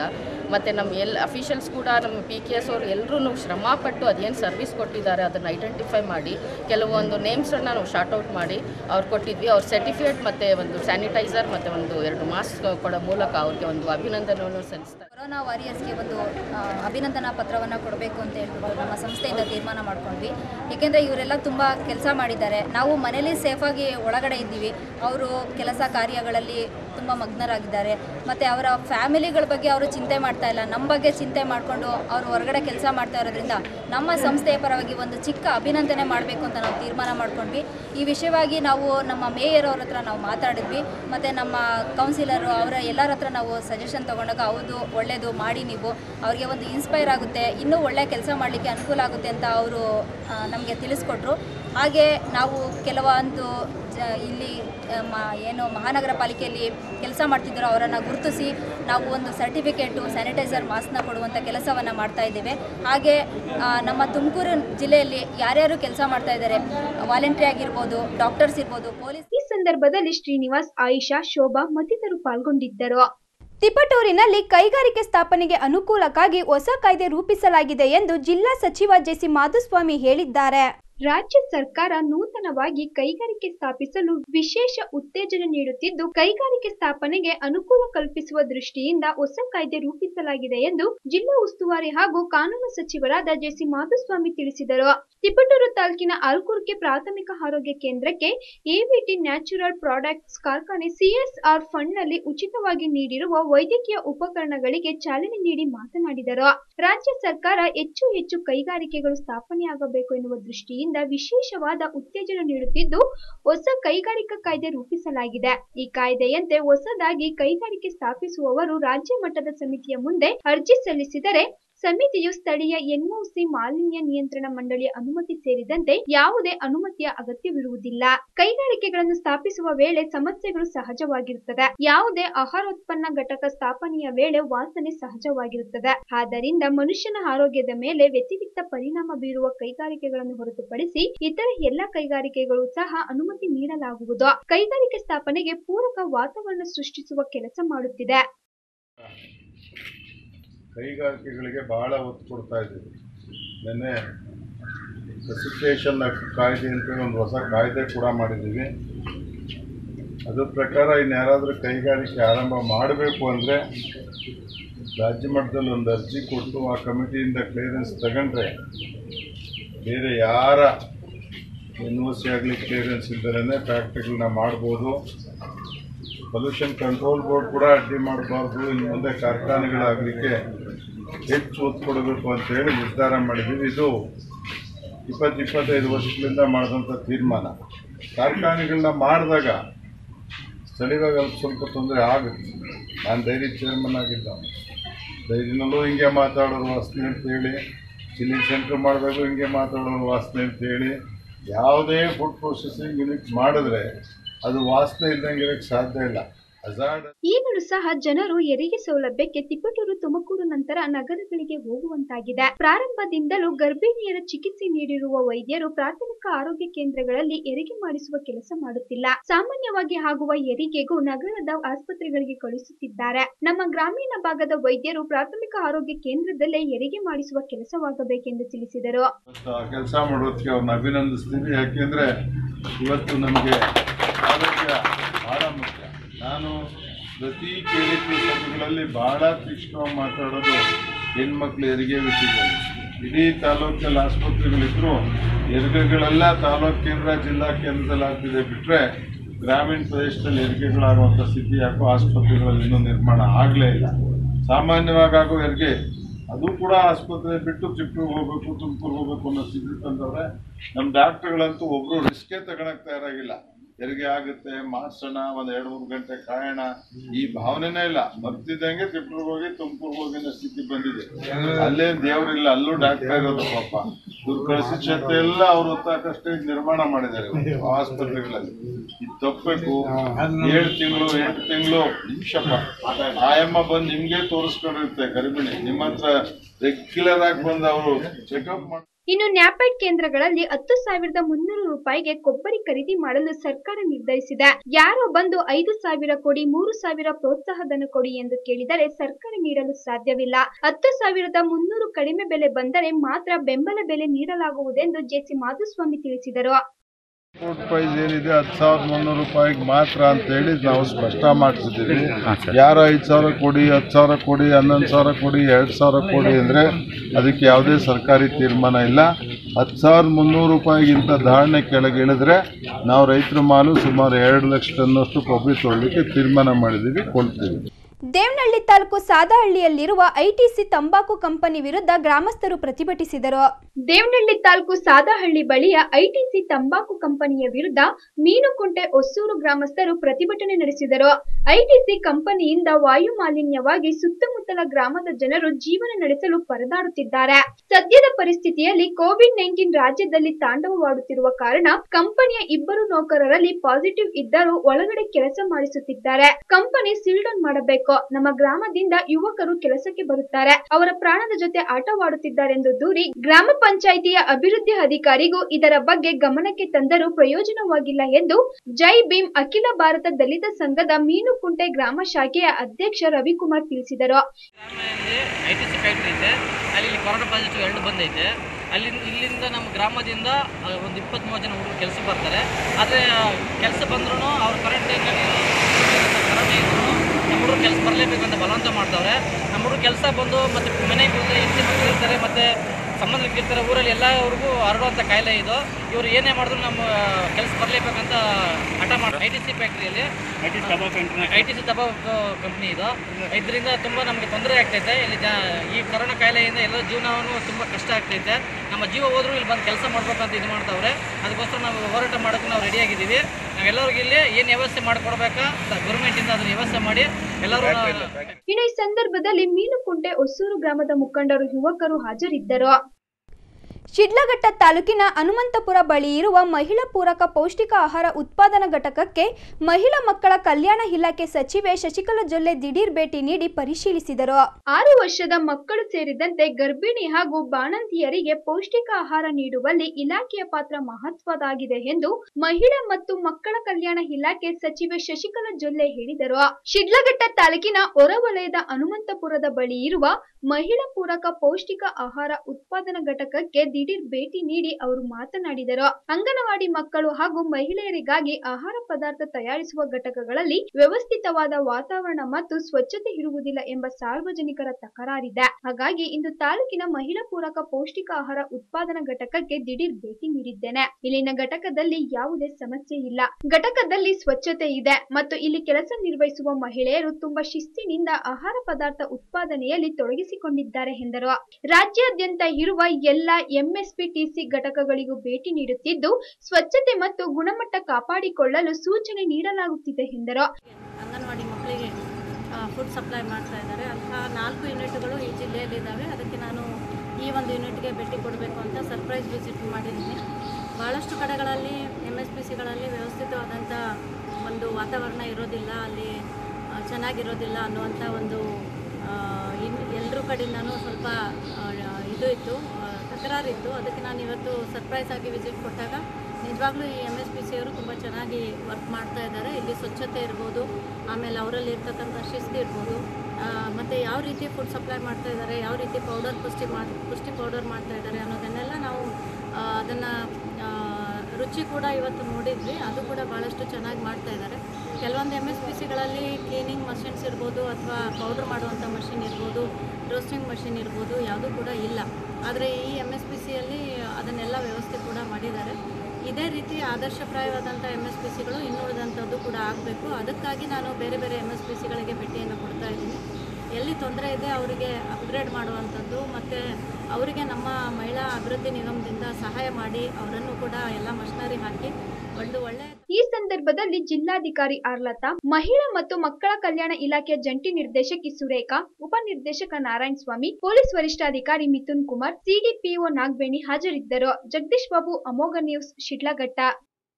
ಮತ್ತು ನಮ್ಮ ಎಲ್ಲ ಅಫಿಷಿಯಲ್ಸ್ ಕೂಡ ನಮ್ಮ ಪಿ ಕೆ ಎಸ್ ಅವರು ಎಲ್ಲರೂ ಶ್ರಮಪಟ್ಟು ಅದೇನು ಸರ್ವಿಸ್ ಕೊಟ್ಟಿದ್ದಾರೆ ಅದನ್ನು ಐಡೆಂಟಿಫೈ ಮಾಡಿ ಕೆಲವೊಂದು ನೇಮ್ಸನ್ನು ನಾವು ಶಾರ್ಟ್ ಔಟ್ ಮಾಡಿ ಅವ್ರು ಕೊಟ್ಟಿದ್ವಿ ಅವ್ರ ಸರ್ಟಿಫಿಕೇಟ್ ಮತ್ತು ಒಂದು ಸ್ಯಾನಿಟೈಸರ್ ಮತ್ತು ಒಂದು ಎರಡು ಮಾಸ್ಕ್ ಕೊಡೋ ಮೂಲಕ ಅವ್ರಿಗೆ ಒಂದು ಅಭಿನಂದನೆಯನ್ನು ಸಲ್ಲಿಸ್ತಾರೆ ಕೊರೋನಾ ವಾರಿಯರ್ಸ್ಗೆ ಒಂದು ಆ, ಅಭಿನಂದನಾ ಪತ್ರವನ್ನು ಕೊಡಬೇಕು ಅಂತ ಹೇಳ್ಬಿಟ್ಟು ನಮ್ಮ ಸಂಸ್ಥೆಯಿಂದ ತೀರ್ಮಾನ ಮಾಡ್ಕೊಂಡ್ವಿ ಏಕೆಂದರೆ ಇವರೆಲ್ಲ ತುಂಬ ಕೆಲಸ ಮಾಡಿದ್ದಾರೆ ನಾವು ಮನೇಲಿ ಸೇಫಾಗಿ ಒಳಗಡೆ ಇದ್ದೀವಿ ಅವರು ಕೆಲಸ ಕಾರ್ಯಗಳಲ್ಲಿ ತುಂಬ ಮಗ್ನರಾಗಿದ್ದಾರೆ ಮತ್ತು ಅವರ ಫ್ಯಾಮಿಲಿಗಳ ಬಗ್ಗೆ ಅವರು ಚಿಂತೆ ಮಾಡ್ತಾ ಇಲ್ಲ ನಮ್ಮ ಬಗ್ಗೆ ಚಿಂತೆ ಮಾಡಿಕೊಂಡು ಅವರು ಹೊರಗಡೆ ಕೆಲಸ ಮಾಡ್ತಾ ಇರೋದ್ರಿಂದ ನಮ್ಮ ಸಂಸ್ಥೆಯ ಪರವಾಗಿ ಒಂದು ಚಿಕ್ಕ ಅಭಿನಂದನೆ ಮಾಡಬೇಕು ಅಂತ ನಾವು ತೀರ್ಮಾನ ಮಾಡ್ಕೊಂಡ್ವಿ ಈ ವಿಷಯವಾಗಿ ನಾವು ನಮ್ಮ ಮೇಯರ್ ಅವ್ರ ಹತ್ರ ನಾವು ಮಾತಾಡಿದ್ವಿ ಮತ್ತು ನಮ್ಮ ಕೌನ್ಸಿಲರು ಅವರ ಎಲ್ಲರ ಹತ್ರ ನಾವು ಸಜೆಷನ್ ತೊಗೊಂಡಾಗ ಹೌದು ಒಳ್ಳೆಯದು ಮಾಡಿ ನೀವು ಅವ್ರಿಗೆ ಒಂದು ಇನ್ಸ್ಪೈರ್ ಆಗುತ್ತೆ ಇನ್ನೂ ಒಳ್ಳೆಯ ಕೆಲಸ ಮಾಡಲಿಕ್ಕೆ ಅನುಕೂಲ ಆಗುತ್ತೆ ಅಂತ ಅವರು ನಮಗೆ ತಿಳಿಸ್ಕೊಟ್ರು ಹಾಗೆ ನಾವು ಕೆಲವೊಂದು ಜ ಇಲ್ಲಿ ಆ, ಮ ಏನು ಮಹಾನಗರ ಪಾಲಿಕೆಯಲ್ಲಿ ಕೆಲಸ ಮಾಡ್ತಿದ್ದಾರೋ ಅವರನ್ನು ಗುರುತಿಸಿ ನಾವು ಒಂದು ಸರ್ಟಿಫಿಕೇಟು ಸ್ಯಾನಿಟೈಸರ್ ಮಾಸ್ಕ್ನ ಕೊಡುವಂಥ ಕೆಲಸವನ್ನು ಮಾಡ್ತಾ ಇದ್ದೇವೆ ಹಾಗೆ ಆ, ನಮ್ಮ ತುಮಕೂರು ಜಿಲ್ಲೆಯಲ್ಲಿ ಯಾರ್ಯಾರು ಕೆಲಸ ಮಾಡ್ತಾ ಇದ್ದಾರೆ ವಾಲಂಟ್ರಿ ಆಗಿರ್ಬೋದು ಡಾಕ್ಟರ್ಸ್ ಇರ್ಬೋದು ಪೊಲೀಸ್ ಈ ಸಂದರ್ಭದಲ್ಲಿ ಶ್ರೀನಿವಾಸ್ ಆಯಿಷಾ ಶೋಭಾ ಮತ್ತಿತರರು ಪಾಲ್ಗೊಂಡಿದ್ದರು ತಿಪಟೂರಿನಲ್ಲಿ ಕೈಗಾರಿಕೆ ಸ್ಥಾಪನೆಗೆ ಅನುಕೂಲಕ್ಕಾಗಿ ಹೊಸ ಕಾಯ್ದೆ ರೂಪಿಸಲಾಗಿದೆ ಎಂದು ಜಿಲ್ಲಾ ಸಚಿವ ಜೆಸಿ ಮಾಧುಸ್ವಾಮಿ ಹೇಳಿದ್ದಾರೆ ರಾಜ್ಯ ಸರ್ಕಾರ ನೂತನವಾಗಿ ಕೈಗಾರಿಕೆ ಸ್ಥಾಪಿಸಲು ವಿಶೇಷ ಉತ್ತೇಜನ ನೀಡುತ್ತಿದ್ದು ಕೈಗಾರಿಕೆ ಸ್ಥಾಪನೆಗೆ ಅನುಕೂಲ ಕಲ್ಪಿಸುವ ದೃಷ್ಟಿಯಿಂದ ಹೊಸ ಕಾಯ್ದೆ ರೂಪಿಸಲಾಗಿದೆ ಎಂದು ಜಿಲ್ಲಾ ಉಸ್ತುವಾರಿ ಹಾಗೂ ಕಾನೂನು ಸಚಿವರಾದ ಜೆಸಿ ಮಾಧುಸ್ವಾಮಿ ತಿಳಿಸಿದರು ತಿಪಟೂರು ತಾಲೂಕಿನ ಆಲ್ಕೂರ್ಗೆ ಪ್ರಾಥಮಿಕ ಆರೋಗ್ಯ ಕೇಂದ್ರಕ್ಕೆ ಎವಿಟಿ ನ್ಯಾಚುರಲ್ ಪ್ರಾಡಕ್ಟ್ಸ್ ಕಾರ್ಖಾನೆ ಸಿಎಸ್ಆರ್ ಫಂಡ್ ನಲ್ಲಿ ಉಚಿತವಾಗಿ ನೀಡಿರುವ ವೈದ್ಯಕೀಯ ಉಪಕರಣಗಳಿಗೆ ಚಾಲನೆ ನೀಡಿ ಮಾತನಾಡಿದರು ರಾಜ್ಯ ಸರ್ಕಾರ ಹೆಚ್ಚು ಹೆಚ್ಚು ಕೈಗಾರಿಕೆಗಳು ಸ್ಥಾಪನೆಯಾಗಬೇಕು ಎನ್ನುವ ದೃಷ್ಟಿಯಿಂದ ವಿಶೇಷವಾದ ಉತ್ತೇಜನ ನೀಡುತ್ತಿದ್ದು ಹೊಸ ಕೈಗಾರಿಕಾ ಕಾಯ್ದೆ ರೂಪಿಸಲಾಗಿದೆ ಈ ಕಾಯ್ದೆಯಂತೆ ಹೊಸದಾಗಿ ಕೈಗಾರಿಕೆ ಸ್ಥಾಪಿಸುವವರು ರಾಜ್ಯ ಮಟ್ಟದ ಸಮಿತಿಯ ಮುಂದೆ ಅರ್ಜಿ ಸಲ್ಲಿಸಿದರೆ ಸಮಿತಿಯು ಸ್ಥಳೀಯ ಎನ್ಒಸಿ ಮಾಲಿನ್ಯ ನಿಯಂತ್ರಣ ಮಂಡಳಿಯ ಅನುಮತಿ ಸೇರಿದಂತೆ ಯಾವುದೇ ಅನುಮತಿಯ ಅಗತ್ಯವಿರುವುದಿಲ್ಲ ಕೈಗಾರಿಕೆಗಳನ್ನು ಸ್ಥಾಪಿಸುವ ವೇಳೆ ಸಮಸ್ಯೆಗಳು ಸಹಜವಾಗಿರುತ್ತದೆ ಯಾವುದೇ ಆಹಾರೋತ್ಪನ್ನ ಘಟಕ ಸ್ಥಾಪನೆಯ ವೇಳೆ ವಾಸನೆ ಸಹಜವಾಗಿರುತ್ತದೆ ಆದ್ದರಿಂದ ಮನುಷ್ಯನ ಆರೋಗ್ಯದ ಮೇಲೆ ವ್ಯತಿರಿಕ್ತ ಪರಿಣಾಮ ಬೀರುವ ಕೈಗಾರಿಕೆಗಳನ್ನು ಹೊರತುಪಡಿಸಿ ಇತರ ಎಲ್ಲ ಕೈಗಾರಿಕೆಗಳು ಸಹ ಅನುಮತಿ ನೀಡಲಾಗುವುದು ಕೈಗಾರಿಕೆ ಸ್ಥಾಪನೆಗೆ ಪೂರಕ ವಾತಾವರಣ ಸೃಷ್ಟಿಸುವ ಕೆಲಸ ಮಾಡುತ್ತಿದೆ ಕೈಗಾರಿಕೆಗಳಿಗೆ ಬಹಳ ಒತ್ತು ಕೊಡ್ತಾ ಇದ್ದೀವಿ ನಿನ್ನೆ ರೆಸಿಸ್ಟ್ರೇಷನ್ ಕಾಯ್ದೆ ಅಂತೇಳಿ ಒಂದು ಹೊಸ ಕಾಯ್ದೆ ಕೂಡ ಮಾಡಿದ್ದೀವಿ ಅದ್ರ ಪ್ರಕಾರ ಇನ್ನು ಯಾರಾದರೂ ಕೈಗಾರಿಕೆ ಆರಂಭ ಮಾಡಬೇಕು ಅಂದರೆ ರಾಜ್ಯ ಮಟ್ಟದಲ್ಲಿ ಒಂದು ಅರ್ಜಿ ಕೊಟ್ಟು ಆ ಕಮಿಟಿಯಿಂದ ಕ್ಲಿಯರೆನ್ಸ್ ತಗೊಂಡ್ರೆ ಬೇರೆ ಯಾರ ಎನ್ ಒ ಸಿ ಆಗಲಿ ಕ್ಲಿಯರೆನ್ಸ್ ಇದ್ದರೇ ಫ್ಯಾಕ್ಟ್ರಿಗಳನ್ನ ಮಾಡ್ಬೋದು ಪೊಲ್ಯೂಷನ್ ಕಂಟ್ರೋಲ್ ಬೋರ್ಡ್ ಕೂಡ ಅಡ್ಡಿ ಮಾಡಬಾರ್ದು ಇನ್ನು ಮುಂದೆ ಕಾರ್ಖಾನೆಗಳಾಗಲಿಕ್ಕೆ ಹೆಚ್ಚು ಒತ್ತು ಕೊಡಬೇಕು ಅಂತೇಳಿ ನಿರ್ಧಾರ ಮಾಡಿದ್ದೀವಿ ಇದು ಇಪ್ಪತ್ತು ಇಪ್ಪತ್ತೈದು ವರ್ಷಗಳಿಂದ ಮಾಡಿದಂಥ ತೀರ್ಮಾನ ಕಾರ್ಖಾನೆಗಳನ್ನ ಮಾಡಿದಾಗ ಸ್ಥಳೀಯವಾಗಿ ಅಲ್ಪ ಸ್ವಲ್ಪ ತೊಂದರೆ ಆಗುತ್ತೆ ನಾನು ಡೈರಿ ಚೇರ್ಮನ್ ಆಗಿದ್ದ ಡೈರಿನಲ್ಲೂ ಹಿಂಗೆ ಮಾತಾಡೋರು ವಾಸನೆ ಅಂತೇಳಿ ಚಿಲ್ಲಿ ಸೆಂಟ್ರ್ ಮಾಡಬೇಕು ಹಿಂಗೆ ಮಾತಾಡೋರು ವಾಸನೆ ಅಂತೇಳಿ ಯಾವುದೇ ಫುಡ್ ಪ್ರೊಸೆಸಿಂಗ್ ಯೂನಿಟ್ ಮಾಡಿದ್ರೆ ಅದು ವಾಸನೆ ಇದ್ದಂಗೆ ಇರೋಕ್ಕೆ ಸಾಧ್ಯ ಇಲ್ಲ ಹಜಾರ್ಡ್ ಈಗಲೂ ಸಹ ಜನರು ಹೆರಿಗೆ ಸೌಲಭ್ಯಕ್ಕೆ ತಿಪಟೂರು ತುಮಕೂರು ನಂತರ ನಗರಗಳಿಗೆ ಹೋಗುವಂತಾಗಿದೆ ಪ್ರಾರಂಭದಿಂದಲೂ ಗರ್ಭಿಣಿಯರ ಚಿಕಿತ್ಸೆ ನೀಡಿರುವ ವೈದ್ಯರು ಪ್ರಾಥಮಿಕ ಆರೋಗ್ಯ ಕೇಂದ್ರಗಳಲ್ಲಿ ಹೆರಿಗೆ ಮಾಡಿಸುವ ಕೆಲಸ ಮಾಡುತ್ತಿಲ್ಲ ಸಾಮಾನ್ಯವಾಗಿ ಆಗುವ ಹೆರಿಗೆಗೂ ನಗರದ ಆಸ್ಪತ್ರೆಗಳಿಗೆ ಕಳುಹಿಸುತ್ತಿದ್ದಾರೆ ನಮ್ಮ ಗ್ರಾಮೀಣ ಭಾಗದ ವೈದ್ಯರು ಪ್ರಾಥಮಿಕ ಆರೋಗ್ಯ ಕೇಂದ್ರದಲ್ಲೇ ಹೆರಿಗೆ ಮಾಡಿಸುವ ಕೆಲಸವಾಗಬೇಕೆಂದು ತಿಳಿಸಿದರು ಕೆಲಸ ಮಾಡೋದಕ್ಕೆ ಅವ್ರನ್ನ ಅಭಿನಂದಿಸ್ತೀವಿ ಯಾಕೆಂದರೆ ಇವತ್ತು ನಮಗೆ ಆರೋಗ್ಯ ಭಾಳ ಮುಖ್ಯ ನಾನು ಪ್ರತಿ ಕೇಳಿಕೆ ಸಭೆಗಳಲ್ಲಿ ಭಾಳ ತೀಕ್ಷ್ಣವಾಗಿ ಮಾತಾಡೋದು ಹೆಣ್ಮಕ್ಳು ಹೆರಿಗೆ ವಿಷಯದಲ್ಲಿ ಇಡೀ ತಾಲೂಕಲ್ಲಿ ಆಸ್ಪತ್ರೆಗಳಿದ್ರು ಹೆರಿಗೆಗಳೆಲ್ಲ ತಾಲೂಕು ಕೇಂದ್ರ ಜಿಲ್ಲಾ ಕೇಂದ್ರದಲ್ಲಿ ಆಗ್ತಿದೆ ಬಿಟ್ಟರೆ ಗ್ರಾಮೀಣ ಪ್ರದೇಶದಲ್ಲಿ ಹೆರಿಗೆಗಳಾಗುವಂಥ ಸ್ಥಿತಿ ಯಾಕೋ ಆಸ್ಪತ್ರೆಗಳಲ್ಲಿ ಇನ್ನೂ ನಿರ್ಮಾಣ ಆಗಲೇ ಇಲ್ಲ ಸಾಮಾನ್ಯವಾಗಿ ಆಗೋ ಹೆರಿಗೆ ಅದು ಕೂಡ ಆಸ್ಪತ್ರೆ ಬಿಟ್ಟು ಚಿಕ್ಕೂರು ಹೋಗ್ಬೇಕು ತುಮಕೂರು ಹೋಗ್ಬೇಕು ಅನ್ನೋ ಸ್ಥಿತಿ ತಂದವ್ರೆ ನಮ್ಮ ಡಾಕ್ಟ್ರುಗಳಂತೂ ಒಬ್ಬರು ರಿಸ್ಕೇ ತಗೊಳಕ್ ತಯಾರಾಗಿಲ್ಲ ಹೆರಿಗೆ ಆಗುತ್ತೆ ಮಾಡ್ಸೋಣ ಒಂದು ಎರಡು ಮೂರು ಗಂಟೆ ಕಾಯೋಣ ಈ ಭಾವನೆನೇ ಇಲ್ಲ ಬರ್ತಿದ್ದಂಗೆ ತಿಪ್ಪೂರ್ಗೆ ಹೋಗಿ ತುಮಕೂರ್ಗೆ ಹೋಗಿ ಅನ್ನೋ ಸ್ಥಿತಿ ಬಂದಿದೆ ಅಲ್ಲೇ ದೇವರಿಲ್ಲ ಅಲ್ಲೂ ಡಾಕ್ಟರ್ ಇರೋದು ಪಾಪ ಇವ್ರು ಕಳಿಸಿದ ಶಕ್ತಿ ಎಲ್ಲ ಅವ್ರು ಹೊತ್ತಾಕಷ್ಟೇ ನಿರ್ಮಾಣ ಮಾಡಿದ್ದಾರೆ ಇವತ್ತು ಆಸ್ಪತ್ರೆಗಳಲ್ಲಿ ಇದು ತಪ್ಪಬೇಕು ಏಳು ತಿಂಗಳು ಎಂಟು ತಿಂಗಳು ನಿಮಿಷಪ್ಪ ಆಯಮ್ಮ ಬಂದು ನಿಮ್ಗೆ ತೋರಿಸ್ಕೊಂಡಿರುತ್ತೆ ಗರ್ಭಿಣಿ ನಿಮ್ಮ ಹತ್ರ ರೆಗ್ಯುಲರ್ ಆಗಿ ಬಂದು ಅವರು ಚೆಕಪ್ ಮಾಡಿ ಇನ್ನು ನ್ಯಾಪೆಡ್ ಕೇಂದ್ರಗಳಲ್ಲಿ ಹತ್ತು ಸಾವಿರದ ಮುನ್ನೂರು ರೂಪಾಯಿಗೆ ಕೊಬ್ಬರಿ ಖರೀದಿ ಮಾಡಲು ಸರ್ಕಾರ ನಿರ್ಧರಿಸಿದೆ ಯಾರೋ ಬಂದು ಐದು ಸಾವಿರ ಕೊಡಿ ಮೂರು ಸಾವಿರ ಪ್ರೋತ್ಸಾಹಧನ ಕೊಡಿ ಎಂದು ಕೇಳಿದರೆ ಸರ್ಕಾರ ನೀಡಲು ಸಾಧ್ಯವಿಲ್ಲ ಹತ್ತು ಸಾವಿರದ ಮುನ್ನೂರು ಕಡಿಮೆ ಬೆಲೆ ಬಂದರೆ ಮಾತ್ರ ಬೆಂಬಲ ಬೆಲೆ ನೀಡಲಾಗುವುದೆಂದು ಜೆಸಿ ಮಾಧುಸ್ವಾಮಿ ತಿಳಿಸಿದರು ಫುಡ್ ಪ್ರೈಸ್ ಏನಿದೆ ಹತ್ತು ಸಾವಿರದ ಮುನ್ನೂರು ರೂಪಾಯಿಗೆ ಮಾತ್ರ ಅಂತೇಳಿ ನಾವು ಸ್ಪಷ್ಟ ಮಾಡಿಸಿದ್ದೀವಿ ಯಾರು ಐದು ಸಾವಿರ ಕೊಡಿ ಹತ್ತು ಸಾವಿರ ಕೊಡಿ ಹನ್ನೊಂದು ಸಾವಿರ ಕೊಡಿ ಎರಡು ಸಾವಿರ ಕೊಡಿ ಅಂದರೆ ಅದಕ್ಕೆ ಯಾವುದೇ ಸರ್ಕಾರಿ ತೀರ್ಮಾನ ಇಲ್ಲ ಹತ್ತು ಸಾವಿರದ ಮುನ್ನೂರು ರೂಪಾಯಿಗಿಂತ ಧಾರಣೆ ಕೆಳಗೆ ಇಳಿದ್ರೆ ನಾವು ರೈತರ ಮಾಲು ಸುಮಾರು ಎರಡು ಲಕ್ಷ ಟನ್ನಷ್ಟು ಕೊಬ್ಬರಿ ತೊಗೊಳ್ಳಿಕ್ಕೆ ತೀರ್ಮಾನ ಮಾಡಿದ್ದೀವಿ ಕೊಡ್ತೀವಿ ದೇವನಹಳ್ಳಿ ತಾಲೂಕು ಸಾದಹಳ್ಳಿಯಲ್ಲಿರುವ ಐಟಿಸಿ ತಂಬಾಕು ಕಂಪನಿ ವಿರುದ್ಧ ಗ್ರಾಮಸ್ಥರು ಪ್ರತಿಭಟಿಸಿದರು ದೇವನಹಳ್ಳಿ ತಾಲೂಕು ಸಾದಹಳ್ಳಿ ಬಳಿಯ ಐಟಿಸಿ ತಂಬಾಕು ಕಂಪನಿಯ ವಿರುದ್ಧ ಮೀನುಕುಂಟೆ ಹೊಸೂರು ಗ್ರಾಮಸ್ಥರು ಪ್ರತಿಭಟನೆ ನಡೆಸಿದರು ಐಟಿಸಿ ಕಂಪನಿಯಿಂದ ವಾಯು ಮಾಲಿನ್ಯವಾಗಿ ಸುತ್ತಮುತ್ತಲ ಗ್ರಾಮದ ಜನರು ಜೀವನ ನಡೆಸಲು ಪರದಾಡುತ್ತಿದ್ದಾರೆ ಸದ್ಯದ ಪರಿಸ್ಥಿತಿಯಲ್ಲಿ ಕೋವಿಡ್ ನೈನ್ಟೀನ್ ರಾಜ್ಯದಲ್ಲಿ ತಾಂಡವವಾಡುತ್ತಿರುವ ಕಾರಣ ಕಂಪನಿಯ ಇಬ್ಬರು ನೌಕರರಲ್ಲಿ ಪಾಸಿಟಿವ್ ಇದ್ದರೂ ಒಳಗಡೆ ಕೆಲಸ ಮಾಡಿಸುತ್ತಿದ್ದಾರೆ ಕಂಪನಿ ಸೀಲ್ ಡೌನ್ ಮಾಡಬೇಕು ನಮ್ಮ ಗ್ರಾಮದಿಂದ ಯುವಕರು ಕೆಲಸಕ್ಕೆ ಬರುತ್ತಾರೆ ಅವರ ಪ್ರಾಣದ ಜೊತೆ ಆಟವಾಡುತ್ತಿದ್ದಾರೆಂದು ದೂರಿ ಗ್ರಾಮ ಪಂಚಾಯಿತಿಯ ಅಭಿವೃದ್ಧಿ ಅಧಿಕಾರಿಗೂ ಇದರ ಬಗ್ಗೆ ಗಮನಕ್ಕೆ ತಂದರೂ ಪ್ರಯೋಜನವಾಗಿಲ್ಲ ಎಂದು ಜೈ ಭೀಮ್ ಅಖಿಲ ಭಾರತ ದಲಿತ ಸಂಘದ ಮೀನುಕುಂಟೆ ಗ್ರಾಮ ಶಾಖೆಯ ಅಧ್ಯಕ್ಷ ರವಿಕುಮಾರ್ ತಿಳಿಸಿದರು ಐ ಟಿ ಸಿ ಫ್ಯಾಕ್ಟ್ರಿ ಇದೆ ಅಲ್ಲಿ ಕೊರೋನಾ ಪಾಸಿಟಿವ್ ಎರಡು ಬಂದೈತೆ ಅಲ್ಲಿಂದ ಇಲ್ಲಿಂದ ನಮ್ಮ ಗ್ರಾಮದಿಂದ ಆ, ಒಂದು ಇಪ್ಪತ್ತ್ಮೂರು ಜನ ಹುಡುಗರು ಕೆಲಸ ಬರ್ತಾರೆ ಆದರೆ ಕೆಲಸ ಬಂದ್ರೂ ಅವ್ರು ಕರೆಕ್ಟ್ ಕರೋನಾ ಇದ್ರು ನಮ್ಮ ಹುಡುಗರು ಕೆಲಸ ಬರಲೇಬೇಕು ಅಂತ ಬಲವಂತ ಮಾಡ್ತಾವ್ರೆ ನಮ್ಮ ಹುಡುಗರು ಕೆಲಸ ಬಂದು ಮತ್ತು ಮನೆಗೆ ಬಂದು ಹೆಂಡತಿ ಮಕ್ಕಳು ಇರ್ತಾರೆ ಮತ್ತು ಸಂಬಂಧಿಕರಿರ್ತಾರೆ ಊರಲ್ಲಿ ಎಲ್ಲರಿಗೂ ಹರಡುವಂಥ ಕಾಯಿಲೆ ಇದು ಇವರು ಏನೇ ಮಾಡಿದ್ರು ನಮ್ಮ ಕೆಲಸ ಬರಲೇಬೇಕಂತ ಹಠ ಮಾಡಿ ಐ ಟಿ ಸಿ ಫ್ಯಾಕ್ಟ್ರಿಯಲ್ಲಿ I T C I T C ತಬಾಕು ಕಂಪ್ನಿ ಇದು ಇದರಿಂದ ತುಂಬ ನಮಗೆ ತೊಂದರೆ ಆಗ್ತೈತೆ ಇಲ್ಲಿ ಜ ಈ ಕೊರೋನಾ ಕಾಯಿಲೆಯಿಂದ ಎಲ್ಲ ಜೀವನವನ್ನು ತುಂಬ ಕಷ್ಟ ಆಗ್ತೈತೆ ನಮ್ಮ ಜೀವ ಹೋದ್ರೂ ಇಲ್ಲಿ ಬಂದು ಕೆಲಸ ಮಾಡ್ಬೇಕಂತ ಇದು ಮಾಡ್ತಾವ್ರೆ ಅದಕ್ಕೋಸ್ಕರ ನಾವು ಹೋರಾಟ ಮಾಡೋಕ್ಕೆ ನಾವು ರೆಡಿಯಾಗಿದ್ದೀವಿ ನಾವೆಲ್ಲರಿಗೂ ಇಲ್ಲಿ ಏನು ವ್ಯವಸ್ಥೆ ಮಾಡಿಕೊಡ್ಬೇಕಾ ಗೌರ್ಮೆಂಟಿಂದ ಅದನ್ನ ವ್ಯವಸ್ಥೆ ಮಾಡಿ ಎಲ್ಲರೂ ಇನ್ನು ಈ ಸಂದರ್ಭದಲ್ಲಿ ಮೀನುಕುಂಟೆ ಹೊಸೂರು ಗ್ರಾಮದ ಮುಖಂಡರು ಯುವಕರು ಹಾಜರಿದ್ದರು ಶಿಡ್ಲಘಟ್ಟ ತಾಲೂಕಿನ ಹನುಮಂತಪುರ ಬಳಿ ಇರುವ ಮಹಿಳಾ ಪೂರಕ ಪೌಷ್ಟಿಕ ಆಹಾರ ಉತ್ಪಾದನಾ ಘಟಕಕ್ಕೆ ಮಹಿಳಾ ಮಕ್ಕಳ ಕಲ್ಯಾಣ ಇಲಾಖೆ ಸಚಿವೆ ಶಶಿಕಲಾ ಜೊಲ್ಲೆ ದಿಢೀರ್ ಭೇಟಿ ನೀಡಿ ಪರಿಶೀಲಿಸಿದರು ಆರು ವರ್ಷದ ಮಕ್ಕಳು ಸೇರಿದಂತೆ ಗರ್ಭಿಣಿ ಹಾಗೂ ಬಾಣಂತಿಯರಿಗೆ ಪೌಷ್ಟಿಕ ಆಹಾರ ನೀಡುವಲ್ಲಿ ಇಲಾಖೆಯ ಪಾತ್ರ ಮಹತ್ವದಾಗಿದೆ ಎಂದು ಮಹಿಳಾ ಮತ್ತು ಮಕ್ಕಳ ಕಲ್ಯಾಣ ಇಲಾಖೆ ಸಚಿವೆ ಶಶಿಕಲಾ ಜೊಲ್ಲೆ ಹೇಳಿದರು ಶಿಡ್ಲಘಟ್ಟ ತಾಲೂಕಿನ ಹೊರವಲಯದ ಹನುಮಂತಪುರದ ಬಳಿ ಇರುವ ಮಹಿಳಾ ಪೂರಕ ಪೌಷ್ಟಿಕ ಆಹಾರ ಉತ್ಪಾದನಾ ಘಟಕಕ್ಕೆ ದಿಢೀರ್ ಭೇಟಿ ನೀಡಿ ಅವರು ಮಾತನಾಡಿದರು ಅಂಗನವಾಡಿ ಮಕ್ಕಳು ಹಾಗೂ ಮಹಿಳೆಯರಿಗಾಗಿ ಆಹಾರ ಪದಾರ್ಥ ತಯಾರಿಸುವ ಘಟಕಗಳಲ್ಲಿ ವ್ಯವಸ್ಥಿತವಾದ ವಾತಾವರಣ ಮತ್ತು ಸ್ವಚ್ಛತೆ ಇರುವುದಿಲ್ಲ ಎಂಬ ಸಾರ್ವಜನಿಕರ ತಕರಾರಿದೆ ಹಾಗಾಗಿ ಇಂದು ತಾಲೂಕಿನ ಮಹಿಳಾ ಪೂರಕ ಪೌಷ್ಟಿಕ ಆಹಾರ ಉತ್ಪಾದನಾ ಘಟಕಕ್ಕೆ ದಿಢೀರ್ ಭೇಟಿ ನೀಡಿದ್ದೇನೆ ಇಲ್ಲಿನ ಘಟಕದಲ್ಲಿ ಯಾವುದೇ ಸಮಸ್ಯೆ ಇಲ್ಲ ಘಟಕದಲ್ಲಿ ಸ್ವಚ್ಛತೆ ಇದೆ ಮತ್ತು ಇಲ್ಲಿ ಕೆಲಸ ನಿರ್ವಹಿಸುವ ಮಹಿಳೆಯರು ತುಂಬಾ ಶಿಸ್ತಿನಿಂದ ಆಹಾರ ಪದಾರ್ಥ ಉತ್ಪಾದನೆಯಲ್ಲಿ ತೊಡಗಿಸಿಕೊಂಡಿದ್ದಾರೆ ಎಂದರು ರಾಜ್ಯಾದ್ಯಂತ ಇರುವ ಎಲ್ಲ ಎಂಎಸ್ಪಿಟಿಸಿ ಘಟಕಗಳಿಗೂ ಭೇಟಿ ನೀಡುತ್ತಿದ್ದು ಸ್ವಚ್ಛತೆ ಮತ್ತು ಗುಣಮಟ್ಟ ಕಾಪಾಡಿಕೊಳ್ಳಲು ಸೂಚನೆ ನೀಡಲಾಗುತ್ತಿದೆ ಎಂದರು ಅಂಗನವಾಡಿ ಮಕ್ಕಳಿಗೆ ಫುಡ್ ಸಪ್ಲೈ ಮಾಡ್ತಾ ಇದ್ದಾರೆ ಅಂತಹ ನಾಲ್ಕು ಯೂನಿಟ್ಗಳು ಈ ಜಿಲ್ಲೆಯಲ್ಲಿದ್ದಾವೆ ಅದಕ್ಕೆ ನಾನು ಈ ಒಂದು ಯೂನಿಟ್ಗೆ ಭೇಟಿ ಕೊಡಬೇಕು ಅಂತ ಸರ್ಪ್ರೈಸ್ ವಿಸಿಟ್ ಮಾಡಿದ್ದೀನಿ ಭಾಳಷ್ಟು ಕಡೆಗಳಲ್ಲಿ ಎಮ್ ಎಸ್ ಪಿ ಸಿಗಳಲ್ಲಿ ವ್ಯವಸ್ಥಿತವಾದಂಥ ಒಂದು ವಾತಾವರಣ ಇರೋದಿಲ್ಲ ಅಲ್ಲಿ ಆ, ಚೆನ್ನಾಗಿರೋದಿಲ್ಲ ಅನ್ನುವಂಥ ಒಂದು ಎಲ್ಲರ ಕಡೆಯಿಂದನೂ ಸ್ವಲ್ಪ ಆ, ಇದು ಇತ್ತು ಆ, ತಕರಾರಿತ್ತು ಅದಕ್ಕೆ ನಾನು ಇವತ್ತು ಸರ್ಪ್ರೈಸ್ ಆಗಿ ವಿಸಿಟ್ ಕೊಟ್ಟಾಗ ನಿಜವಾಗ್ಲೂ ಈ ಎಮ್ ಎಸ್ ಪಿ ಸಿಯವರು ತುಂಬ ಚೆನ್ನಾಗಿ ವರ್ಕ್ ಮಾಡ್ತಾ ಇದ್ದಾರೆ ಇಲ್ಲಿ ಸ್ವಚ್ಛತೆ ಇರ್ಬೋದು ಆಮೇಲೆ ಅವರಲ್ಲಿ ಇರ್ತಕ್ಕಂಥ ಶಿಸ್ತು ಇರ್ಬೋದು ಮತ್ತು ಯಾವ ರೀತಿ ಫುಡ್ ಸಪ್ಲೈ ಮಾಡ್ತಾ ಇದ್ದಾರೆ ಯಾವ ರೀತಿ ಪೌಡರ್ ಪುಷ್ಟಿ ಮಾಡಿ ಪುಷ್ಟಿ ಪೌಡರ್ ಮಾಡ್ತಾ ಇದ್ದಾರೆ ಅನ್ನೋದನ್ನೆಲ್ಲ ನಾವು ಅದನ್ನು ರುಚಿ ಕೂಡ ಇವತ್ತು ನೋಡಿದ್ವಿ ಅದು ಕೂಡ ಭಾಳಷ್ಟು ಚೆನ್ನಾಗಿ ಮಾಡ್ತಾ ಇದ್ದಾರೆ ಕೆಲವೊಂದು ಎಮ್ ಎಸ್ ಪಿ ಸಿಗಳಲ್ಲಿ ಕ್ಲೀನಿಂಗ್ ಮಷಿನ್ಸ್ ಇರ್ಬೋದು ಅಥವಾ ಪೌಡ್ರ್ ಮಾಡುವಂಥ ಮಷಿನ್ ಇರ್ಬೋದು ರೋಸ್ಟಿಂಗ್ ಮಷಿನ್ ಇರ್ಬೋದು ಯಾವುದೂ ಕೂಡ ಇಲ್ಲ ಆದರೆ ಈ ಎಮ್ ಎಸ್ ಪಿ ಸಿಯಲ್ಲಿ ಅದನ್ನೆಲ್ಲ ವ್ಯವಸ್ಥೆ ಕೂಡ ಮಾಡಿದ್ದಾರೆ ಇದೇ ರೀತಿ ಆದರ್ಶಪ್ರಾಯವಾದಂಥ ಎಮ್ ಎಸ್ ಪಿ ಸಿಗಳು ಇನ್ನುಳಿದಂಥದ್ದು ಕೂಡ ಆಗಬೇಕು ಅದಕ್ಕಾಗಿ ನಾನು ಬೇರೆ ಬೇರೆ ಎಮ್ ಎಸ್ ಪಿ ಸಿಗಳಿಗೆ ಭೇಟಿಯನ್ನು ಕೊಡ್ತಾ ಇದ್ದೀನಿ ಎಲ್ಲಿ ತೊಂದರೆ ಇದೆ ಅವರಿಗೆ ಅಪ್ಗ್ರೇಡ್ ಮಾಡುವಂಥದ್ದು ಮತ್ತು ಅವರಿಗೆ ನಮ್ಮ ಮಹಿಳಾ ಅಭಿವೃದ್ಧಿ ನಿಗಮದಿಂದ ಸಹಾಯ ಮಾಡಿ ಅವರನ್ನು ಕೂಡ ಎಲ್ಲ ಮಷಿನರಿ ಹಾಕಿ ಒಂದು ಒಳ್ಳೆ ಈ ಸಂದರ್ಭದಲ್ಲಿ ಜಿಲ್ಲಾಧಿಕಾರಿ ಆರ್ಲತಾ ಮಹಿಳಾ ಮತ್ತು ಮಕ್ಕಳ ಕಲ್ಯಾಣ ಇಲಾಖೆಯ ಜಂಟಿ ನಿರ್ದೇಶಕಿ ಸುರೇಖಾ ಉಪನಿರ್ದೇಶಕ ನಾರಾಯಣ ಸ್ವಾಮಿ ಪೊಲೀಸ್ ವರಿಷ್ಠಾಧಿಕಾರಿ ಮಿಥುನ್ ಕುಮಾರ್ ಸಿಡಿಪಿಒ ನಾಗಬೇಣಿ ಹಾಜರಿದ್ದರು ಜಗದೀಶ್ ಬಾಬು ಅಮೋಘ ನ್ಯೂಸ್ ಶಿಡ್ಲಘಟ್ಟ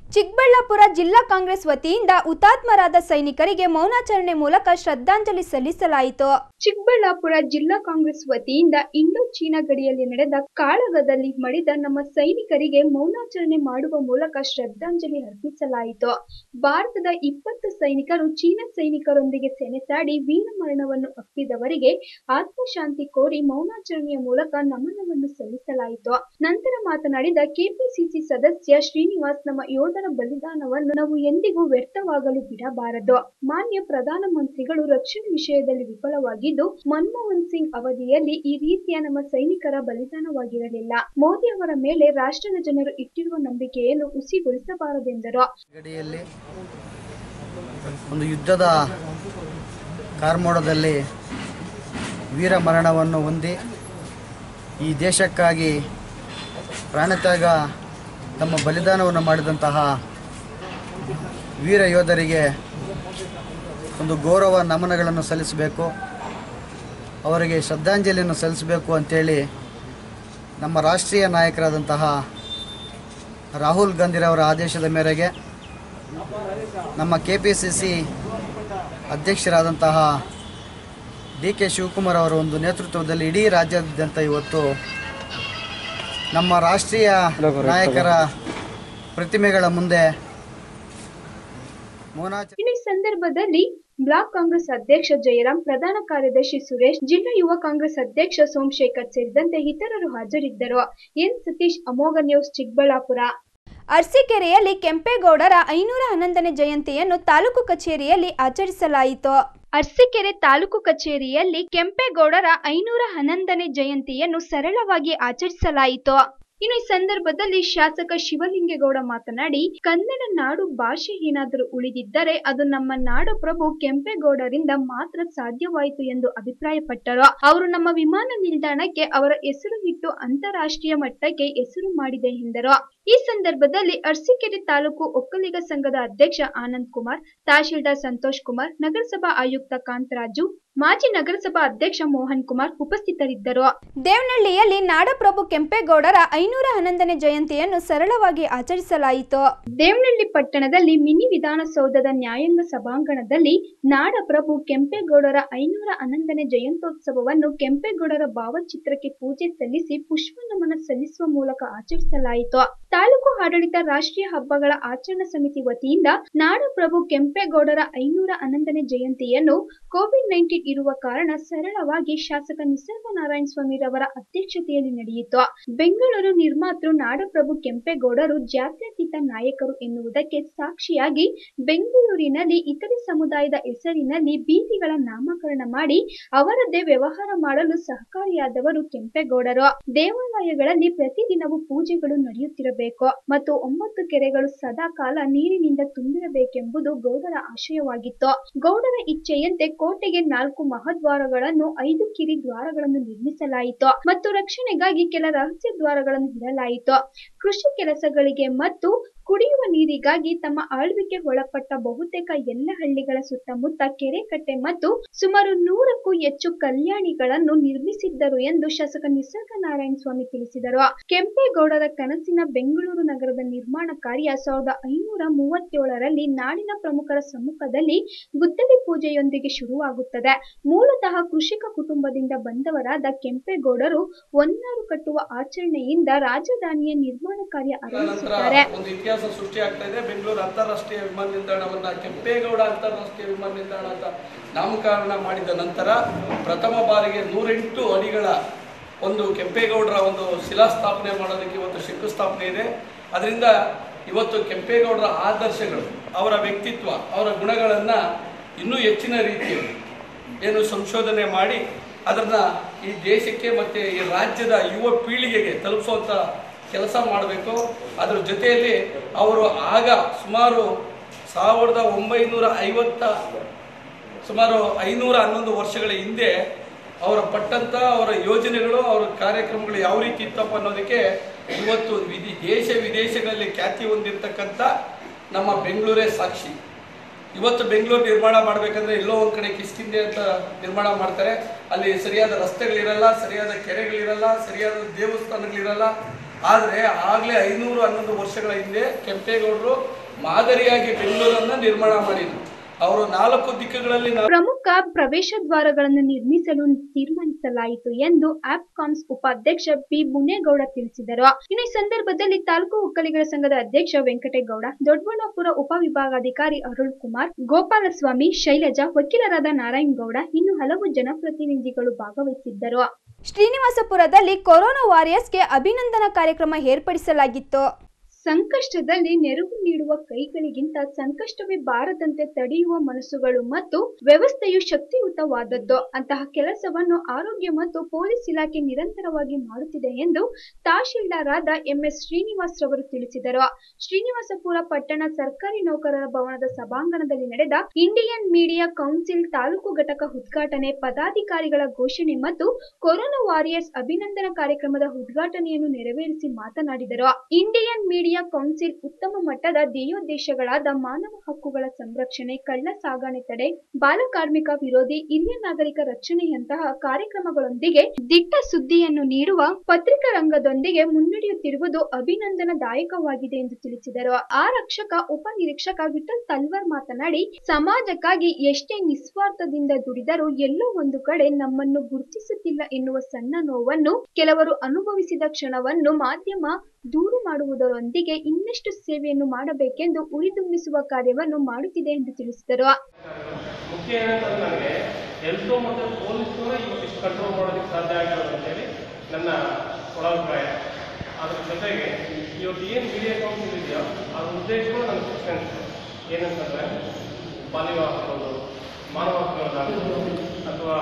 ಚಿಕ್ಕಬಳ್ಳಾಪುರ ಜಿಲ್ಲಾ ಕಾಂಗ್ರೆಸ್ ವತಿಯಿಂದ ಹುತಾತ್ಮರಾದ ಸೈನಿಕರಿಗೆ ಮೌನಾಚರಣೆ ಮೂಲಕ ಶ್ರದ್ಧಾಂಜಲಿ ಸಲ್ಲಿಸಲಾಯಿತು ಚಿಕ್ಕಬಳ್ಳಾಪುರ ಜಿಲ್ಲಾ ಕಾಂಗ್ರೆಸ್ ವತಿಯಿಂದ ಇಂಡೋ ಚೀನಾ ಗಡಿಯಲ್ಲಿ ನಡೆದ ಕಾಳಗದಲ್ಲಿ ಮಡಿದ ನಮ್ಮ ಸೈನಿಕರಿಗೆ ಮೌನಾಚರಣೆ ಮಾಡುವ ಮೂಲಕ ಶ್ರದ್ಧಾಂಜಲಿ ಅರ್ಪಿಸಲಾಯಿತು ಭಾರತದ ಇಪ್ಪತ್ತು ಸೈನಿಕರು ಚೀನಾ ಸೈನಿಕರೊಂದಿಗೆ ಸೆಣಸಾಡಿ ವೀರಮರಣವನ್ನು ಅಪ್ಪಿದವರಿಗೆ ಆತ್ಮಶಾಂತಿ ಕೋರಿ ಮೌನಾಚರಣೆಯ ಮೂಲಕ ನಮನವನ್ನು ಸಲ್ಲಿಸಲಾಯಿತು ನಂತರ ಮಾತನಾಡಿದ ಕೆಪಿಸಿಸಿ ಸದಸ್ಯ ಶ್ರೀನಿವಾಸ್ ನಮ್ಮ ಯೋಧರ ಬಲಿದಾನವನ್ನು ನಾವು ಎಂದಿಗೂ ವ್ಯರ್ಥವಾಗಲು ಬಿಡಬಾರದು ಮಾನ್ಯ ಪ್ರಧಾನಮಂತ್ರಿಗಳು ರಕ್ಷಣೆ ವಿಷಯದಲ್ಲಿ ವಿಫಲವಾಗಿದ್ದು ಮನಮೋಹನ್ ಸಿಂಗ್ ಅವಧಿಯಲ್ಲಿ ಈ ರೀತಿಯ ನಮ್ಮ ಸೈನಿಕರ ಬಲಿದಾನವಾಗಿರಲಿಲ್ಲ ಮೋದಿ ಅವರ ಮೇಲೆ ರಾಷ್ಟ್ರದ ಜನರು ಇಟ್ಟಿರುವ ನಂಬಿಕೆಯನ್ನು ಹುಸಿಗೊಳಿಸಬಾರದೆಂದರು ಗಡಿಯಲ್ಲಿ ಒಂದು ಯುದ್ಧದ ಕಾರ್ಮೋಡದಲ್ಲಿ ವೀರ ಮರಣವನ್ನು ಹೊಂದಿ ಈ ದೇಶಕ್ಕಾಗಿ ಪ್ರಾಣತ್ಯಾಗ ತಮ್ಮ ಬಲಿದಾನವನ್ನು ಮಾಡಿದಂತಹ ವೀರ ಯೋಧರಿಗೆ ಒಂದು ಗೌರವ ನಮನಗಳನ್ನು ಸಲ್ಲಿಸಬೇಕು ಅವರಿಗೆ ಶ್ರದ್ಧಾಂಜಲಿಯನ್ನು ಸಲ್ಲಿಸಬೇಕು ಅಂತೇಳಿ ನಮ್ಮ ರಾಷ್ಟ್ರೀಯ ನಾಯಕರಾದಂತಹ ರಾಹುಲ್ ಗಾಂಧಿರವರ ಆದೇಶದ ಮೇರೆಗೆ ನಮ್ಮ ಕೆ ಪಿ ಸಿ ಸಿ ಅಧ್ಯಕ್ಷರಾದಂತಹ ಡಿ ಕೆ ಶಿವಕುಮಾರ್ ಅವರ ಒಂದು ನೇತೃತ್ವದಲ್ಲಿ ಇಡೀ ರಾಜ್ಯಾದ್ಯಂತ ಇವತ್ತು ನಮ್ಮ ರಾಷ್ಟ್ರೀಯ ನಾಯಕರ ಪ್ರತಿಮೆಗಳ ಮುಂದೆ ಮೌನಾಚ ಇನ್ನು ಈ ಸಂದರ್ಭದಲ್ಲಿ ಬ್ಲಾಕ್ ಕಾಂಗ್ರೆಸ್ ಅಧ್ಯಕ್ಷ ಜಯರಾಮ್ ಪ್ರಧಾನ ಕಾರ್ಯದರ್ಶಿ ಸುರೇಶ್ ಜಿಲ್ಲಾ ಯುವ ಕಾಂಗ್ರೆಸ್ ಅಧ್ಯಕ್ಷ ಸೋಮಶೇಖರ್ ಸೇರಿದಂತೆ ಇತರರು ಹಾಜರಿದ್ದರು ಎನ್ ಸತೀಶ್ ಅಮೋಘ ನ್ಯೂಸ್ ಚಿಕ್ಕಬಳ್ಳಾಪುರ ಅರಸೀಕೆರೆಯಲ್ಲಿ ಕೆಂಪೇಗೌಡರ ಐನೂರ ಹನ್ನೊಂದನೇ ಜಯಂತಿಯನ್ನು ತಾಲೂಕು ಕಚೇರಿಯಲ್ಲಿ ಆಚರಿಸಲಾಯಿತು ಅರಸೀಕೆರೆ ತಾಲೂಕು ಕಚೇರಿಯಲ್ಲಿ ಕೆಂಪೇಗೌಡರ ಐನೂರ ಹನ್ನೊಂದನೇ ಜಯಂತಿಯನ್ನು ಸರಳವಾಗಿ ಆಚರಿಸಲಾಯಿತು ಇನ್ನು ಈ ಸಂದರ್ಭದಲ್ಲಿ ಶಾಸಕ ಶಿವಲಿಂಗೇಗೌಡ ಮಾತನಾಡಿ ಕನ್ನಡ ನಾಡು ಭಾಷೆ ಏನಾದರೂ ಉಳಿದಿದ್ದರೆ ಅದು ನಮ್ಮ ನಾಡಪ್ರಭು ಕೆಂಪೇಗೌಡರಿಂದ ಮಾತ್ರ ಸಾಧ್ಯವಾಯಿತು ಎಂದು ಅಭಿಪ್ರಾಯಪಟ್ಟರು ಅವರು ನಮ್ಮ ವಿಮಾನ ನಿಲ್ದಾಣಕ್ಕೆ ಅವರ ಹೆಸರು ಇಟ್ಟು ಅಂತಾರಾಷ್ಟ್ರೀಯ ಮಟ್ಟಕ್ಕೆ ಹೆಸರು ಮಾಡಿದೆ ಎಂದರು ಈ ಸಂದರ್ಭದಲ್ಲಿ ಅರಸೀಕೆರೆ ತಾಲೂಕು ಒಕ್ಕಲಿಗ ಸಂಘದ ಅಧ್ಯಕ್ಷ ಆನಂದ್ ಕುಮಾರ್ ತಹಶೀಲ್ದಾರ್ ಸಂತೋಷ್ ಕುಮಾರ್ ನಗರಸಭಾ ಆಯುಕ್ತ ಕಾಂತರಾಜು ಮಾಜಿ ನಗರಸಭಾ ಅಧ್ಯಕ್ಷ ಮೋಹನ್ ಕುಮಾರ್ ಉಪಸ್ಥಿತರಿದ್ದರು ದೇವನಹಳ್ಳಿಯಲ್ಲಿ ನಾಡಪ್ರಭು ಕೆಂಪೇಗೌಡರ ಐನೂರ ಹನ್ನೊಂದನೇ ಜಯಂತಿಯನ್ನು ಸರಳವಾಗಿ ಆಚರಿಸಲಾಯಿತು ದೇವನಹಳ್ಳಿ ಪಟ್ಟಣದಲ್ಲಿ ಮಿನಿ ವಿಧಾನಸೌಧದ ನ್ಯಾಯಾಂಗ ಸಭಾಂಗಣದಲ್ಲಿ ನಾಡಪ್ರಭು ಕೆಂಪೇಗೌಡರ ಐನೂರ ಹನ್ನೊಂದನೇ ಜಯಂತ್ಯೋತ್ಸವವನ್ನು ಕೆಂಪೇಗೌಡರ ಭಾವಚಿತ್ರಕ್ಕೆ ಪೂಜೆ ಸಲ್ಲಿಸಿ ಪುಷ್ಪ ನಮನ ಸಲ್ಲಿಸುವ ಮೂಲಕ ಆಚರಿಸಲಾಯಿತು ತಾಲೂಕು ಆಡಳಿತ ರಾಷ್ಟ್ರೀಯ ಹಬ್ಬಗಳ ಆಚರಣಾ ಸಮಿತಿ ವತಿಯಿಂದ ನಾಡಪ್ರಭು ಕೆಂಪೇಗೌಡರ ಐನೂರ ಹನ್ನೊಂದನೇ ಜಯಂತಿಯನ್ನು ಕೋವಿಡ್ ನೈನ್ಟೀನ್ ಇರುವ ಕಾರಣ ಸರಳವಾಗಿ ಶಾಸಕ ನಿಸರ್ಗ ನಾರಾಯಣ ಸ್ವಾಮಿರವರ ಅಧ್ಯಕ್ಷತೆಯಲ್ಲಿ ನಡೆಯಿತು ಬೆಂಗಳೂರು ನಿರ್ಮಾತೃ ನಾಡಪ್ರಭು ಕೆಂಪೇಗೌಡರು ಜಾತ್ಯತೀತ ನಾಯಕರು ಎನ್ನುವುದಕ್ಕೆ ಸಾಕ್ಷಿಯಾಗಿ ಬೆಂಗಳೂರಿನಲ್ಲಿ ಇತರೆ ಸಮುದಾಯದ ಹೆಸರಿನಲ್ಲಿ ಬೀದಿಗಳ ನಾಮಕರಣ ಮಾಡಿ ಅವರದ್ದೇ ವ್ಯವಹಾರ ಮಾಡಲು ಸಹಕಾರಿಯಾದವರು ಕೆಂಪೇಗೌಡರು ದೇವಾಲಯಗಳಲ್ಲಿ ಪ್ರತಿದಿನವೂ ಪೂಜೆಗಳು ನಡೆಯುತ್ತಿರಬೇಕು ಮತ್ತು ಒಂಬತ್ತು ಕೆರೆಗಳು ಸದಾ ಕಾಲ ನೀರಿನಿಂದ ತುಂಬಿರಬೇಕೆಂಬುದು ಗೌಡರ ಆಶಯವಾಗಿತ್ತು ಗೌಡರ ಇಚ್ಛೆಯಂತೆ ಕೋಟೆಗೆ ನಾಲ್ಕು ಮಹದ್ವಾರಗಳನ್ನು ಐದು ಕಿರಿ ದ್ವಾರಗಳನ್ನು ನಿರ್ಮಿಸಲಾಯಿತು ಮತ್ತು ರಕ್ಷಣೆಗಾಗಿ ಕೆಲ ರಹಸ್ಯ ದ್ವಾರಗಳನ್ನು ಇಡಲಾಯಿತು ಕೃಷಿ ಕೆಲಸಗಳಿಗೆ ಮತ್ತು ಕುಡಿಯುವ ನೀರಿಗಾಗಿ ತಮ್ಮ ಆಳ್ವಿಕೆ ಒಳಪಟ್ಟ ಬಹುತೇಕ ಎಲ್ಲ ಹಳ್ಳಿಗಳ ಸುತ್ತಮುತ್ತ ಕೆರೆ ಕಟ್ಟೆ ಮತ್ತು ಸುಮಾರು ನೂರಕ್ಕೂ ಹೆಚ್ಚು ಕಲ್ಯಾಣಿಗಳನ್ನು ನಿರ್ಮಿಸಿದ್ದರು ಎಂದು ಶಾಸಕ ನಿಸರ್ಗ ನಾರಾಯಣ ಸ್ವಾಮಿ ತಿಳಿಸಿದರು ಕೆಂಪೇಗೌಡರ ಕನಸಿನ ಬೆಂಗಳೂರು ನಗರದ ನಿರ್ಮಾಣ ಕಾರ್ಯ ಸಾವಿರದ ಐನೂರ ಮೂವತ್ತೇಳರಲ್ಲಿ ನಾಡಿನ ಪ್ರಮುಖರ ಸಮ್ಮುಖದಲ್ಲಿ ಗುದ್ದಲಿ ಪೂಜೆಯೊಂದಿಗೆ ಶುರುವಾಗುತ್ತದೆ ಮೂಲತಃ ಕೃಷಿಕ ಕುಟುಂಬದಿಂದ ಬಂದವರಾದ ಕೆಂಪೇಗೌಡರು ಒಂದಾರು ಕಟ್ಟುವ ಆಚರಣೆಯಿಂದ ರಾಜಧಾನಿಯ ನಿರ್ಮಾಣ ಕಾರ್ಯ ಆರಂಭಿಸುತ್ತಾರೆ ಒಂದು ಇತಿಹಾಸ ಸೃಷ್ಟಿ ಆಗ್ತಾ ಇದೆ ಬೆಂಗಳೂರು ಅಂತಾರಾಷ್ಟ್ರೀಯ ವಿಮಾನ ನಿಲ್ದಾಣವನ್ನ ಕೆಂಪೇಗೌಡ ಅಂತಾರಾಷ್ಟ್ರೀಯ ವಿಮಾನ ನಿಲ್ದಾಣ ಅಂತ ನಾಮಕರಣ ಮಾಡಿದ ನಂತರ ಪ್ರಥಮ ಬಾರಿಗೆ ನೂರೆಂಟು ಅಡಿಗಳ ಒಂದು ಕೆಂಪೇಗೌಡರ ಒಂದು ಶಿಲಾಸ್ಥಾಪನೆ ಮಾಡೋದಕ್ಕೆ ಇವತ್ತು ಶಂಕುಸ್ಥಾಪನೆ ಇದೆ ಅದರಿಂದ ಇವತ್ತು ಕೆಂಪೇಗೌಡರ ಆದರ್ಶಗಳು ಅವರ ವ್ಯಕ್ತಿತ್ವ ಅವರ ಗುಣಗಳನ್ನು ಇನ್ನೂ ಹೆಚ್ಚಿನ ರೀತಿಯಲ್ಲಿ ಏನು ಸಂಶೋಧನೆ ಮಾಡಿ ಅದನ್ನು ಈ ದೇಶಕ್ಕೆ ಮತ್ತು ಈ ರಾಜ್ಯದ ಯುವ ಪೀಳಿಗೆಗೆ ತಲುಪಿಸುವಂಥ ಕೆಲಸ ಮಾಡಬೇಕು ಅದರ ಜೊತೆಯಲ್ಲಿ ಅವರು ಆಗ ಸುಮಾರು ಸಾವಿರದ ಒಂಬೈನೂರ ಐವತ್ತ ಸುಮಾರು ಐನೂರ ಹನ್ನೊಂದು ವರ್ಷಗಳ ಹಿಂದೆ ಅವರ ಪಟ್ಟಂಥ ಅವರ ಯೋಜನೆಗಳು ಅವರ ಕಾರ್ಯಕ್ರಮಗಳು ಯಾವ ರೀತಿ ಇತ್ತಪ್ಪ ಅನ್ನೋದಕ್ಕೆ ಇವತ್ತು ವಿಧಿ ದೇಶ ವಿದೇಶಗಳಲ್ಲಿ ಖ್ಯಾತಿ ಹೊಂದಿರತಕ್ಕಂಥ ನಮ್ಮ ಬೆಂಗಳೂರೇ ಸಾಕ್ಷಿ ಇವತ್ತು ಬೆಂಗಳೂರು ನಿರ್ಮಾಣ ಮಾಡಬೇಕಂದ್ರೆ ಎಲ್ಲೋ ಒಂದು ಕಡೆ ಕಿಷ್ಕಿಂದೆ ಅಂತ ನಿರ್ಮಾಣ ಮಾಡ್ತಾರೆ ಅಲ್ಲಿ ಸರಿಯಾದ ರಸ್ತೆಗಳಿರಲ್ಲ ಸರಿಯಾದ ಕೆರೆಗಳಿರಲ್ಲ ಸರಿಯಾದ ದೇವಸ್ಥಾನಗಳಿರಲ್ಲ ಆದರೆ ಆಗಲೇ ಐನೂರು ಹನ್ನೊಂದು ವರ್ಷಗಳ ಹಿಂದೆ ಕೆಂಪೇಗೌಡರು ಮಾದರಿಯಾಗಿ ಬೆಂಗಳೂರನ್ನು ನಿರ್ಮಾಣ ಮಾಡಿದರು ಅವರು ನಾಲ್ಕು ದಿಕ್ಕುಗಳಲ್ಲಿ ನಾ- ಪ್ರಮುಖ ಪ್ರವೇಶ ದ್ವಾರಗಳನ್ನು ನಿರ್ಮಿಸಲು ತೀರ್ಮಾನಿಸಲಾಯಿತು ಎಂದು ಆಪ್ಕಾಮ್ಸ್ ಉಪಾಧ್ಯಕ್ಷ ಪಿ ಮುನೇಗೌಡ ತಿಳಿಸಿದರು ಇನ್ನು ಈ ಸಂದರ್ಭದಲ್ಲಿ ತಾಲೂಕು ಒಕ್ಕಲಿಗರ ಸಂಘದ ಅಧ್ಯಕ್ಷ ವೆಂಕಟೇಗೌಡ ದೊಡ್ಡಬಳ್ಳಾಪುರ ಉಪವಿಭಾಗಾಧಿಕಾರಿ ಅರುಳ್ ಕುಮಾರ್ ಗೋಪಾಲಸ್ವಾಮಿ ಶೈಲಜಾ ವಕೀಲರಾದ ನಾರಾಯಣ್ ಗೌಡ ಇನ್ನು ಹಲವು ಜನಪ್ರತಿನಿಧಿಗಳು ಭಾಗವಹಿಸಿದ್ದರು ಶ್ರೀನಿವಾಸಪುರದಲ್ಲಿ ಕೊರೋನಾ ವಾರಿಯರ್ಸ್ಗೆ ಅಭಿನಂದನಾ ಕಾರ್ಯಕ್ರಮ ಏರ್ಪಡಿಸಲಾಗಿತ್ತು ಸಂಕಷ್ಟದಲ್ಲಿ ನೆರವು ನೀಡುವ ಕೈಗಳಿಗಿಂತ ಸಂಕಷ್ಟವೇ ಬಾರದಂತೆ ತಡೆಯುವ ಮನಸ್ಸುಗಳು ಮತ್ತು ವ್ಯವಸ್ಥೆಯು ಶಕ್ತಿಯುತವಾದದ್ದು ಅಂತಹ ಕೆಲಸವನ್ನು ಆರೋಗ್ಯ ಮತ್ತು ಪೊಲೀಸ್ ಇಲಾಖೆ ನಿರಂತರವಾಗಿ ಮಾಡುತ್ತಿದೆ ಎಂದು ತಹಶೀಲ್ದಾರ್ ಆದ ಎಂಎಸ್ ಶ್ರೀನಿವಾಸ್ ರವರು ತಿಳಿಸಿದರು ಶ್ರೀನಿವಾಸಪುರ ಪಟ್ಟಣ ಸರ್ಕಾರಿ ನೌಕರರ ಭವನದ ಸಭಾಂಗಣದಲ್ಲಿ ನಡೆದ ಇಂಡಿಯನ್ ಮೀಡಿಯಾ ಕೌನ್ಸಿಲ್ ತಾಲೂಕು ಘಟಕ ಉದ್ಘಾಟನೆ ಪದಾಧಿಕಾರಿಗಳ ಘೋಷಣೆ ಮತ್ತು ಕೊರೋನಾ ವಾರಿಯರ್ಸ್ ಅಭಿನಂದನಾ ಕಾರ್ಯಕ್ರಮದ ಉದ್ಘಾಟನೆಯನ್ನು ನೆರವೇರಿಸಿ ಮಾತನಾಡಿದರು ಇಂಡಿಯನ್ ಮೀಡಿಯಾ ಕೌನ್ಸಿಲ್ ಉತ್ತಮ ಮಟ್ಟದ ಧ್ಯೇಯೋದ್ದೇಶಗಳಾದ ಮಾನವ ಹಕ್ಕುಗಳ ಸಂರಕ್ಷಣೆ ಕಳ್ಳ ಸಾಗಣೆ ತಡೆ ಬಾಲ ಕಾರ್ಮಿಕ ವಿರೋಧಿ ಹಿರಿಯ ನಾಗರಿಕ ರಕ್ಷಣೆಯಂತಹ ಕಾರ್ಯಕ್ರಮಗಳೊಂದಿಗೆ ದಿಟ್ಟ ಸುದ್ದಿಯನ್ನು ನೀಡುವ ಪತ್ರಿಕಾ ರಂಗದೊಂದಿಗೆ ಮುನ್ನಡೆಯುತ್ತಿರುವುದು ಅಭಿನಂದನಾದಾಯಕವಾಗಿದೆ ಎಂದು ತಿಳಿಸಿದರು ಆರಕ್ಷಕ ಉಪನಿರೀಕ್ಷಕ ವಿಠಲ್ ತಲ್ವಾರ್ ಮಾತನಾಡಿ ಸಮಾಜಕ್ಕಾಗಿ ಎಷ್ಟೇ ನಿಸ್ವಾರ್ಥದಿಂದ ದುಡಿದರೂ ಎಲ್ಲೋ ಒಂದು ಕಡೆ ನಮ್ಮನ್ನು ಗುರುತಿಸುತ್ತಿಲ್ಲ ಎನ್ನುವ ಸಣ್ಣ ನೋವನ್ನು ಕೆಲವರು ಅನುಭವಿಸಿದ ಕ್ಷಣವನ್ನು ಮಾಧ್ಯಮ ದೂರು ಮಾಡುವುದರೊಂದಿಗೆ ಇನ್ನಷ್ಟು ಸೇವೆಯನ್ನು ಮಾಡಬೇಕೆಂದು ಉರಿದುಂಬಿಸುವ ಕಾರ್ಯವನ್ನು ಮಾಡುತ್ತಿದೆ ಎಂದು ತಿಳಿಸಿದರು ಮುಖ್ಯ ಏನಂತಂದ್ರೆ ನನಗೆ ಹೆಲ್ತು ಮತ್ತು ಪೊಲೀಸ್ನೂ ಇವತ್ತಿಷ್ಟು ಕಂಟ್ರೋಲ್ ಮಾಡೋದಕ್ಕೆ ಸಾಧ್ಯ ಆಗಿರೋದು ಅಂತೇಳಿ ನನ್ನ ಒಳಾಭಿಪ್ರಾಯ ಅದ್ರ ಜೊತೆಗೆ ಇವತ್ತು ಏನು ಮೀಡಿಯಾ ಕೌನ್ಸಿಲ್ ಇದೆಯೋ ಅದ್ರ ಉದ್ದೇಶಗಳು ನನಗೆ ಖುಷಿ ಅನಿಸ್ತು ಏನಂತಂದರೆ ಬಾಲ್ಯವಿವಾಹ ಆಗ್ಬೋದು ಮಾನವ ಹಕ್ಕುಗಳಾಗ್ಬೋದು ಅಥವಾ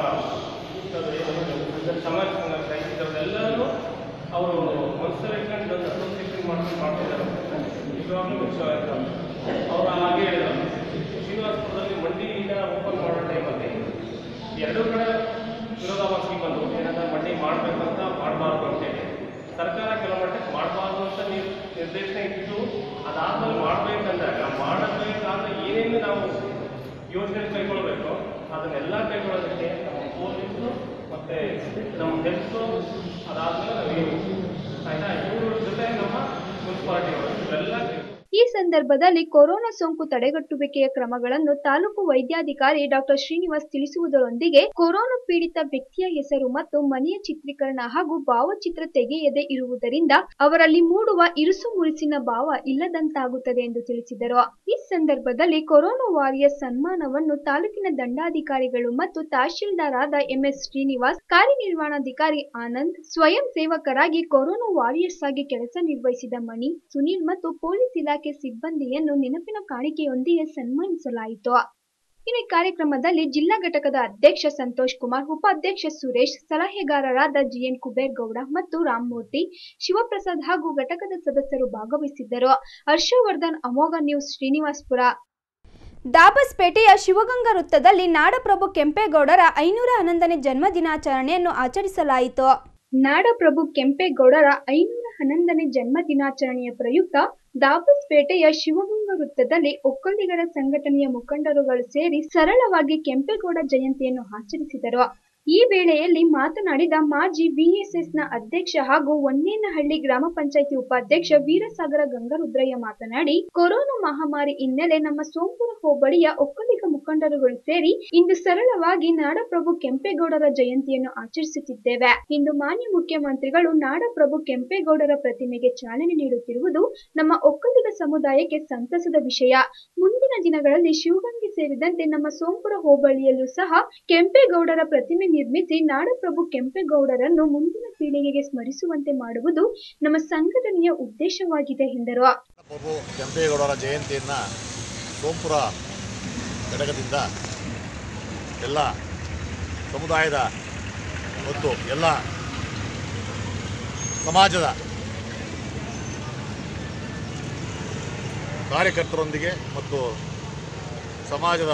ಅದು ಏನು ಸಮಾಜ ಸಂಘರ್ಷ ಇದರದೆಲ್ಲನೂ ಅವರು ಮನಸ್ಸಲ್ಲಿ ಇಟ್ಕೊಂಡು ಅಸೋಸಿಯೇಷನ್ ಮಾಡ್ಕೊಂಡು ಮಾಡ್ತಿದ್ದಾರೆ ನಿಜವಾಗ್ಲೂ ವಿಷಯ ಅವರು ಹಾಗೆ ಹೇಳಿದ್ರು ಶ್ರೀನಿವಾಸಪುರದಲ್ಲಿ ಮಂಡಿನ ಓಪನ್ ಮಾಡೋ ಟೈಮಲ್ಲಿ ಎರಡೂ ಕಡೆ ವಿರೋಧಾಭಾಸಿ ಬಂದು ಏನಂದ್ರೆ ಮಂಡಿ ಮಾಡಬೇಕಂತ ಮಾಡಬಾರ್ದು ಅಂತೇಳಿ ಸರ್ಕಾರ ಕೆಲವು ಮಟ್ಟಕ್ಕೆ ಮಾಡಬಾರ್ದು ಅಂತ ನಿರ್ ನಿರ್ದೇಶನ ಇಟ್ಟು ಅದಾದ್ಮೇಲೆ ಮಾಡಬೇಕಂದಾಗ ಮಾಡಬೇಕಾದ ಏನೇನು ನಾವು ಯೋಜನೆ ಕೈಗೊಳ್ಬೇಕು ಅದನ್ನೆಲ್ಲ ಕೈಗೊಳ್ಳೋದಕ್ಕೆ ನಮ್ಮ ಪೊಲೀಸು ಮತ್ತೆ ನಮ್ಮ ಹೆಲ್ತು ಅದಾದ್ಮೇಲೆ ನಾವು ಏನು ಆಯ್ತಾ ಇವ್ರ ಜೊತೆ ನಮ್ಮ ಮುನ್ಸಿಪಾಲಿಟಿಗಳು ಇವೆಲ್ಲ ಈ ಸಂದರ್ಭದಲ್ಲಿ ಕೊರೋನಾ ಸೋಂಕು ತಡೆಗಟ್ಟುವಿಕೆಯ ಕ್ರಮಗಳನ್ನು ತಾಲೂಕು ವೈದ್ಯಾಧಿಕಾರಿ ಡಾಕ್ಟರ್ ಶ್ರೀನಿವಾಸ್ ತಿಳಿಸುವುದರೊಂದಿಗೆ ಕೊರೋನಾ ಪೀಡಿತ ವ್ಯಕ್ತಿಯ ಹೆಸರು ಮತ್ತು ಮನೆಯ ಚಿತ್ರೀಕರಣ ಹಾಗೂ ಭಾವಚಿತ್ರ ತೆಗೆಯದೇ ಇರುವುದರಿಂದ ಅವರಲ್ಲಿ ಮೂಡುವ ಇರುಸು ಮುರುಸಿನ ಭಾವ ಇಲ್ಲದಂತಾಗುತ್ತದೆ ಎಂದು ತಿಳಿಸಿದರು ಈ ಸಂದರ್ಭದಲ್ಲಿ ಕೊರೋನಾ ವಾರಿಯರ್ ಸನ್ಮಾನವನ್ನು ತಾಲೂಕಿನ ದಂಡಾಧಿಕಾರಿಗಳು ಮತ್ತು ತಹಶೀಲ್ದಾರ್ ಆದ ಎಂಎಸ್ ಶ್ರೀನಿವಾಸ್ ಕಾರ್ಯನಿರ್ವಹಣಾಧಿಕಾರಿ ಆನಂದ್ ಸ್ವಯಂ ಸೇವಕರಾಗಿ ಕೊರೋನಾ ವಾರಿಯರ್ಸ್ ಆಗಿ ಕೆಲಸ ನಿರ್ವಹಿಸಿದ ಮಣಿ ಸುನೀಲ್ ಮತ್ತು ಪೊಲೀಸ್ ಇಲಾಖೆ ಸಿಬ್ಬಂದಿಯನ್ನು ನೆನಪಿನ ಕಾಣಿಕೆಯೊಂದಿಗೆ ಸನ್ಮಾನಿಸಲಾಯಿತು ಇನ್ನು ಈ ಕಾರ್ಯಕ್ರಮದಲ್ಲಿ ಜಿಲ್ಲಾ ಘಟಕದ ಅಧ್ಯಕ್ಷ ಸಂತೋಷ್ ಕುಮಾರ್ ಉಪಾಧ್ಯಕ್ಷ ಸುರೇಶ್ ಸಲಹೆಗಾರರಾದ ಜಿಎನ್ ಕುಬೇರ್ ಗೌಡ ಮತ್ತು ರಾಮಮೂರ್ತಿ ಶಿವಪ್ರಸಾದ್ ಹಾಗೂ ಘಟಕದ ಸದಸ್ಯರು ಭಾಗವಹಿಸಿದ್ದರು ಹರ್ಷವರ್ಧನ್ ಅಮೋಘ ನ್ಯೂಸ್ ಶ್ರೀನಿವಾಸ್ಪುರ ದಾಬಸ್ಪೇಟೆಯ ಶಿವಗಂಗಾ ವೃತ್ತದಲ್ಲಿ ನಾಡಪ್ರಭು ಕೆಂಪೇಗೌಡರ ಐನೂರ ಹನ್ನೊಂದನೇ ಜನ್ಮ ದಿನಾಚರಣೆಯನ್ನು ಆಚರಿಸಲಾಯಿತು ನಾಡಪ್ರಭು ಕೆಂಪೇಗೌಡರ ಐನೂರ ಹನ್ನೊಂದನೇ ಜನ್ಮ ದಿನಾಚರಣೆಯ ಪ್ರಯುಕ್ತ ದಾಬಸ್ಪೇಟೆಯ ಶಿವಗಂಗಾ ವೃತ್ತದಲ್ಲಿ ಒಕ್ಕಲಿಗರ ಸಂಘಟನೆಯ ಮುಖಂಡರುಗಳು ಸೇರಿ ಸರಳವಾಗಿ ಕೆಂಪೇಗೌಡ ಜಯಂತಿಯನ್ನು ಆಚರಿಸಿದರು ಈ ವೇಳೆಯಲ್ಲಿ ಮಾತನಾಡಿದ ಮಾಜಿ ವಿಎಸ್ಎಸ್ನ ಅಧ್ಯಕ್ಷ ಹಾಗೂ ಹೊನ್ನೇನಹಳ್ಳಿ ಗ್ರಾಮ ಪಂಚಾಯಿತಿ ಉಪಾಧ್ಯಕ್ಷ ವೀರಸಾಗರ ಗಂಗರುದ್ರಯ್ಯ ಮಾತನಾಡಿ ಕೊರೋನಾ ಮಹಾಮಾರಿ ಹಿನ್ನೆಲೆ ನಮ್ಮ ಸೋಂಪುರ ಹೋಬಳಿಯ ಒಕ್ಕಲಿಗ ಮುಖಂಡರುಗಳು ಸೇರಿ ಇಂದು ಸರಳವಾಗಿ ನಾಡಪ್ರಭು ಕೆಂಪೇಗೌಡರ ಜಯಂತಿಯನ್ನು ಆಚರಿಸುತ್ತಿದ್ದೇವೆ ಇಂದು ಮಾನ್ಯ ಮುಖ್ಯಮಂತ್ರಿಗಳು ನಾಡಪ್ರಭು ಕೆಂಪೇಗೌಡರ ಪ್ರತಿಮೆಗೆ ಚಾಲನೆ ನೀಡುತ್ತಿರುವುದು ನಮ್ಮ ಒಕ್ಕಲಿಗ ಸಮುದಾಯಕ್ಕೆ ಸಂತಸದ ವಿಷಯ ಮುಂದಿನ ದಿನಗಳಲ್ಲಿ ಶಿವಗಂಗೆ ಸೇರಿದಂತೆ ನಮ್ಮ ಸೋಂಪುರ ಹೋಬಳಿಯಲ್ಲೂ ಸಹ ಕೆಂಪೇಗೌಡರ ಪ್ರತಿಮೆ ನಿರ್ಮಿಸಿ ನಾಡಪ್ರಭು ಕೆಂಪೇಗೌಡರನ್ನು ಮುಂದಿನ ಪೀಳಿಗೆಗೆ ಸ್ಮರಿಸುವಂತೆ ಮಾಡುವುದು ನಮ್ಮ ಸಂಘಟನೆಯ ಉದ್ದೇಶವಾಗಿದೆ ಎಂದರು ಪ್ರಭು ಕೆಂಪೇಗೌಡರ ಜಯಂತಿಯನ್ನು ಸೋಂಪುರ ಘಟಕದಿಂದ ಎಲ್ಲ ಸಮುದಾಯದ ಮತ್ತು ಎಲ್ಲ ಸಮಾಜದ ಕಾರ್ಯಕರ್ತರೊಂದಿಗೆ ಮತ್ತು ಸಮಾಜದ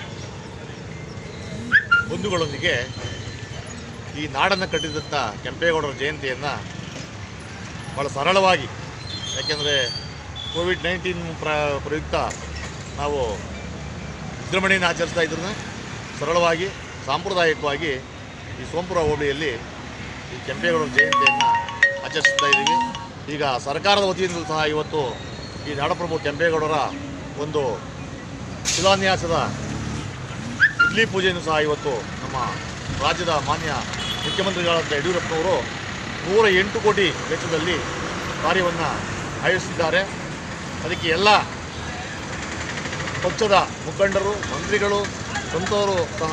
ಬಂಧುಗಳೊಂದಿಗೆ ಈ ನಾಡನ್ನು ಕಟ್ಟಿದಂಥ ಕೆಂಪೇಗೌಡರ ಜಯಂತಿಯನ್ನು ಭಾಳ ಸರಳವಾಗಿ ಯಾಕೆಂದರೆ ಕೋವಿಡ್ ನೈನ್ಟೀನ್ ಪ್ರ ಪ್ರಯುಕ್ತ ನಾವು ವಿಜೃಂಭಣೆಯನ್ನು ಆಚರಿಸ್ತಾ ಇದ್ರೂ ಸರಳವಾಗಿ ಸಾಂಪ್ರದಾಯಿಕವಾಗಿ ಈ ಸೋಂಪುರ ಹೋಬಳಿಯಲ್ಲಿ ಈ ಕೆಂಪೇಗೌಡರ ಜಯಂತಿಯನ್ನು ಆಚರಿಸ್ತಾ ಇದ್ದೀವಿ ಈಗ ಸರ್ಕಾರದ ವತಿಯಿಂದಲೂ ಸಹ ಇವತ್ತು ಈ ನಾಡಪ್ರಭು ಕೆಂಪೇಗೌಡರ ಒಂದು ಶಿಲಾನ್ಯಾಸದ ಇಡ್ಲಿ ಪೂಜೆಯನ್ನು ಸಹ ಇವತ್ತು ನಮ್ಮ ರಾಜ್ಯದ ಮಾನ್ಯ ಮುಖ್ಯಮಂತ್ರಿಗಳಾದ ಯಡಿಯೂರಪ್ಪನವರು ನೂರ ಎಂಟು ಕೋಟಿ ವೆಚ್ಚದಲ್ಲಿ ಕಾರ್ಯವನ್ನು ಆಯೋಜಿಸಿದ್ದಾರೆ ಅದಕ್ಕೆ ಎಲ್ಲ ಪಕ್ಷದ ಮುಖಂಡರು ಮಂತ್ರಿಗಳು ಸಂತವರು ಸಹ